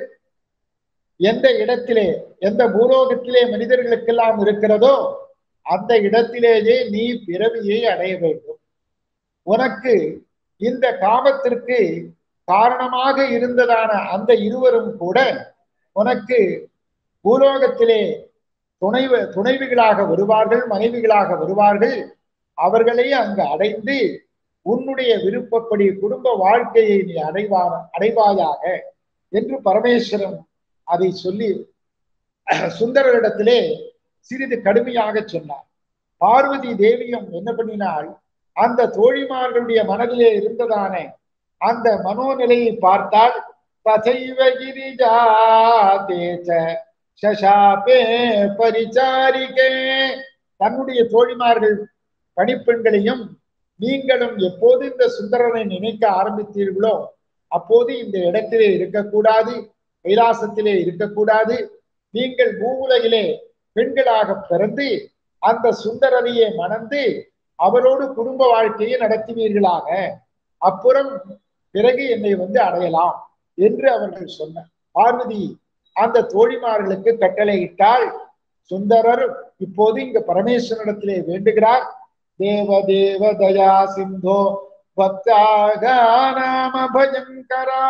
எந்த இடத்திலே எந்த பூலோகத்திலே மனிதர்களுக்கெல்லாம் இருக்கிறதோ அந்த இடத்திலேயே நீ பிறவியை அடைய வேண்டும் உனக்கு இந்த காமத்திற்கு காரணமாக இருந்ததான அந்த இருவரும் கூட உனக்கு பூலோகத்திலே துணைவ துணைவிகளாக வருவார்கள் மனைவிகளாக வருவார்கள் அவர்களை அங்கு அடைந்து உன்னுடைய விருப்பப்படி குடும்ப வாழ்க்கையை நீ அடைவா அடைவாயாக என்று பரமேஸ்வரன் அதை சொல்லி சுந்தரரிடத்திலே சிறிது கடுமையாக சொன்னார் பார்வதி தேவியும் என்ன பண்ணினாள் அந்த தோழிமார்களுடைய மனதிலே இருந்ததான அந்த மனோநிலையை பார்த்தால் தசைவ கிரிஜா தேச சசாபே பரிச்சாரிகே தன்னுடைய தோழிமார்கள் பணிப்பெண்களையும் நீங்களும் எப்போது இந்த சுந்தரனை நினைக்க ஆரம்பித்தீர்களோ அப்போது இந்த இடத்திலே இருக்கக்கூடாது கைலாசத்திலே இருக்கக்கூடாது நீங்கள் மூவுலகிலே பெண்களாக பிறந்து அந்த சுந்தரரையே மணந்து அவரோடு குடும்ப வாழ்க்கையை நடத்துவீர்களாக அப்புறம் பிறகு என்னை வந்து அடையலாம் என்று அவர்கள் சொன்ன பார்வதி அந்த தோழிமார்களுக்கு கட்டளையிட்டால் சுந்தரர் இப்போது இங்க பரமேஸ்வரனிடத்திலே வேண்டுகிறார் தேவ தேவ தயா சிந்தோ பக்தாக நாம பயங்கரா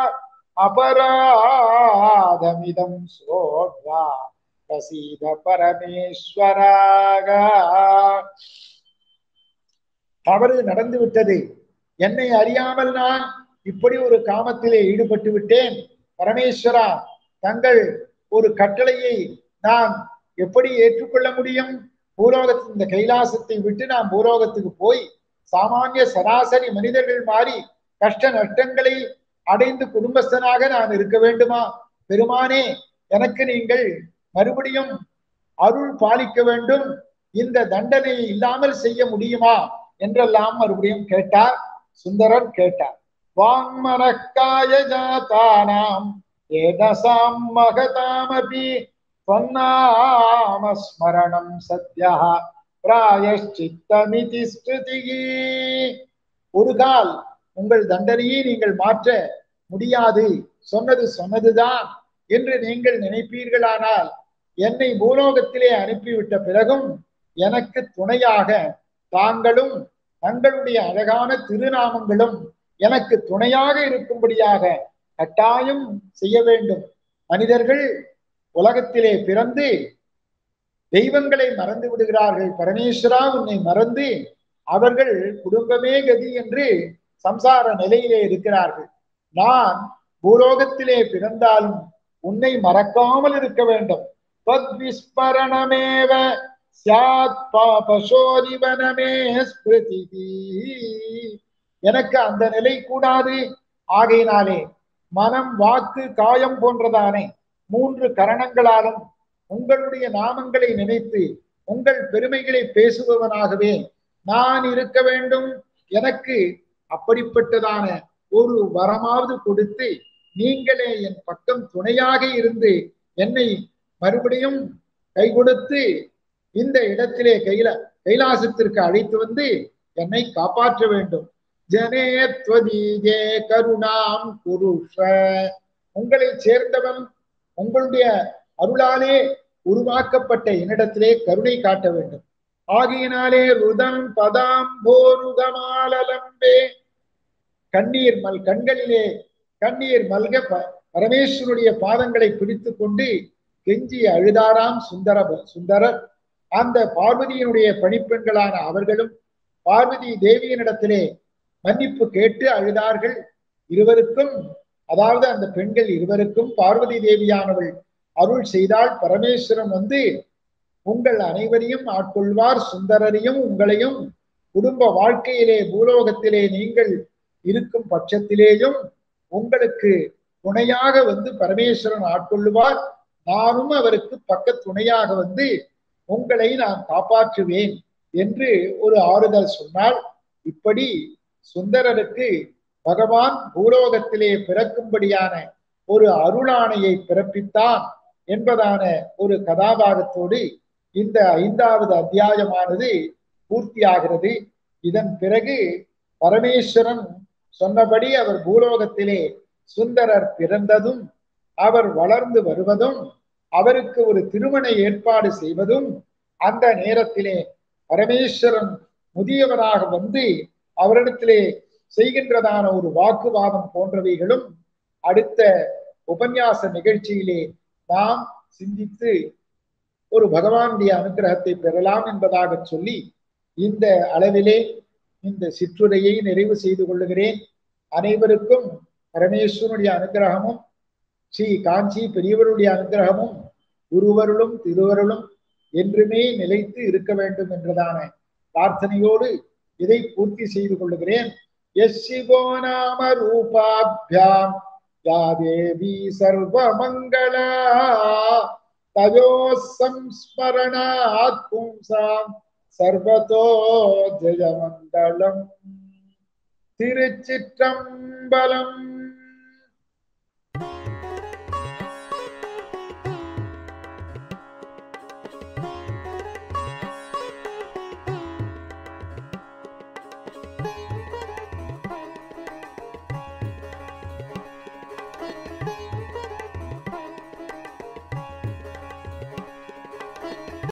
அபராதமிதம் சோத்வா பிரசீத பரமேஸ்வராக தவறு நடந்து விட்டது என்னை அறியாமல் நான் இப்படி ஒரு காமத்திலே ஈடுபட்டு விட்டேன் பரமேஸ்வரா தங்கள் ஒரு கட்டளையை நான் எப்படி ஏற்றுக்கொள்ள முடியும் பூலோகத்தின் இந்த கைலாசத்தை விட்டு நான் பூலோகத்துக்கு போய் சாமானிய சராசரி மனிதர்கள் மாறி கஷ்ட நஷ்டங்களை அடைந்து குடும்பஸ்தனாக நான் இருக்க வேண்டுமா பெருமானே எனக்கு நீங்கள் மறுபடியும் அருள் பாலிக்க வேண்டும் இந்த தண்டனையை இல்லாமல் செய்ய முடியுமா என்றெல்லாம் மறுபடியும் கேட்டார் சுந்தரர் கேட்டார் வாங்மனக்காய ஜாதானாம் ஏதசாம் மகதாமபி ஸ்மரணம் சத்யா பிராயஷ்சித்தமிதி ஸ்ருதிகி ஒரு கால் உங்கள் தண்டனையை நீங்கள் மாற்ற முடியாது சொன்னது சொன்னதுதான் என்று நீங்கள் நினைப்பீர்களானால் என்னை பூலோகத்திலே அனுப்பிவிட்ட பிறகும் எனக்கு துணையாக தாங்களும் தங்களுடைய அழகான திருநாமங்களும் எனக்கு துணையாக இருக்கும்படியாக கட்டாயம் செய்ய வேண்டும் மனிதர்கள் உலகத்திலே பிறந்து தெய்வங்களை மறந்து விடுகிறார்கள் பரமேஸ்வரா உன்னை மறந்து அவர்கள் குடும்பமே கதி என்று சம்சார நிலையிலே இருக்கிறார்கள் நான் பூலோகத்திலே பிறந்தாலும் உன்னை மறக்காமல் இருக்க வேண்டும் தத்விஸ்மரணமேவ சியாத் பாபசோதிவனமே ஸ்மிருதி எனக்கு அந்த நிலை கூடாது ஆகையினாலே மனம் வாக்கு காயம் போன்றதானே மூன்று கரணங்களாலும் உங்களுடைய நாமங்களை நினைத்து உங்கள் பெருமைகளை பேசுபவனாகவே நான் இருக்க வேண்டும் எனக்கு அப்படிப்பட்டதான ஒரு வரமாவது கொடுத்து நீங்களே என் பக்கம் துணையாக இருந்து என்னை மறுபடியும் கை கொடுத்து இந்த இடத்திலே கைல கைலாசத்திற்கு அழைத்து வந்து என்னை காப்பாற்ற வேண்டும் ஜனேத்வதீஜே கருணாம் குருஷ உங்களை சேர்ந்தவன் உங்களுடைய அருளாலே உருவாக்கப்பட்ட என்னிடத்திலே கருணை காட்ட வேண்டும் ஆகையினாலே ருதம் பதாம் போருகமாலம்பே கண்ணீர் மல் கண்களிலே கண்ணீர் மல்க பரமேஸ்வருடைய பாதங்களை பிடித்து கொண்டு கெஞ்சி அழுதாராம் சுந்தர சுந்தரர் அந்த பார்வதியினுடைய பணிப்பெண்களான அவர்களும் பார்வதி தேவியினிடத்திலே மன்னிப்பு கேட்டு அழுதார்கள் இருவருக்கும் அதாவது அந்த பெண்கள் இருவருக்கும் பார்வதி தேவியானவள் அருள் செய்தால் பரமேஸ்வரன் வந்து உங்கள் அனைவரையும் ஆட்கொள்வார் சுந்தரரையும் உங்களையும் குடும்ப வாழ்க்கையிலே பூலோகத்திலே நீங்கள் இருக்கும் பட்சத்திலேயும் உங்களுக்கு துணையாக வந்து பரமேஸ்வரன் ஆட்கொள்ளுவார் நானும் அவருக்கு பக்க துணையாக வந்து உங்களை நான் காப்பாற்றுவேன் என்று ஒரு ஆறுதல் சொன்னால் இப்படி சுந்தரருக்கு பகவான் பூலோகத்திலே பிறக்கும்படியான ஒரு அருளாணையை பிறப்பித்தான் என்பதான ஒரு கதாபாகத்தோடு இந்த ஐந்தாவது அத்தியாயமானது பூர்த்தியாகிறது இதன் பிறகு பரமேஸ்வரன் சொன்னபடி அவர் பூலோகத்திலே சுந்தரர் பிறந்ததும் அவர் வளர்ந்து வருவதும் அவருக்கு ஒரு திருமண ஏற்பாடு செய்வதும் அந்த நேரத்திலே பரமேஸ்வரன் முதியவராக வந்து அவரிடத்திலே செய்கின்றதான ஒரு வாக்குவாதம் போன்றவைகளும் அடுத்த உபன்யாச நிகழ்ச்சியிலே நாம் சிந்தித்து ஒரு பகவானுடைய அனுகிரகத்தை பெறலாம் என்பதாக சொல்லி இந்த அளவிலே இந்த சிற்றுரையை நிறைவு செய்து கொள்ளுகிறேன் அனைவருக்கும் பரமேஸ்வரனுடைய அனுகிரகமும் ஸ்ரீ காஞ்சி பெரியவருடைய அனுகிரகமும் குருவருளும் திருவருளும் என்றுமே நிலைத்து இருக்க வேண்டும் என்றதான பிரார்த்தனையோடு இதை பூர்த்தி செய்து கொள்ளுகிறேன் எஸ் சிவோ நாம ரூபாபியாம் யா தேவி சர்வமங்களா தயோ சம்ஸ்மரணாத் பும்சாம் சர்வதோ ஜெயமண்டலம் திருச்சிற்றம்பலம்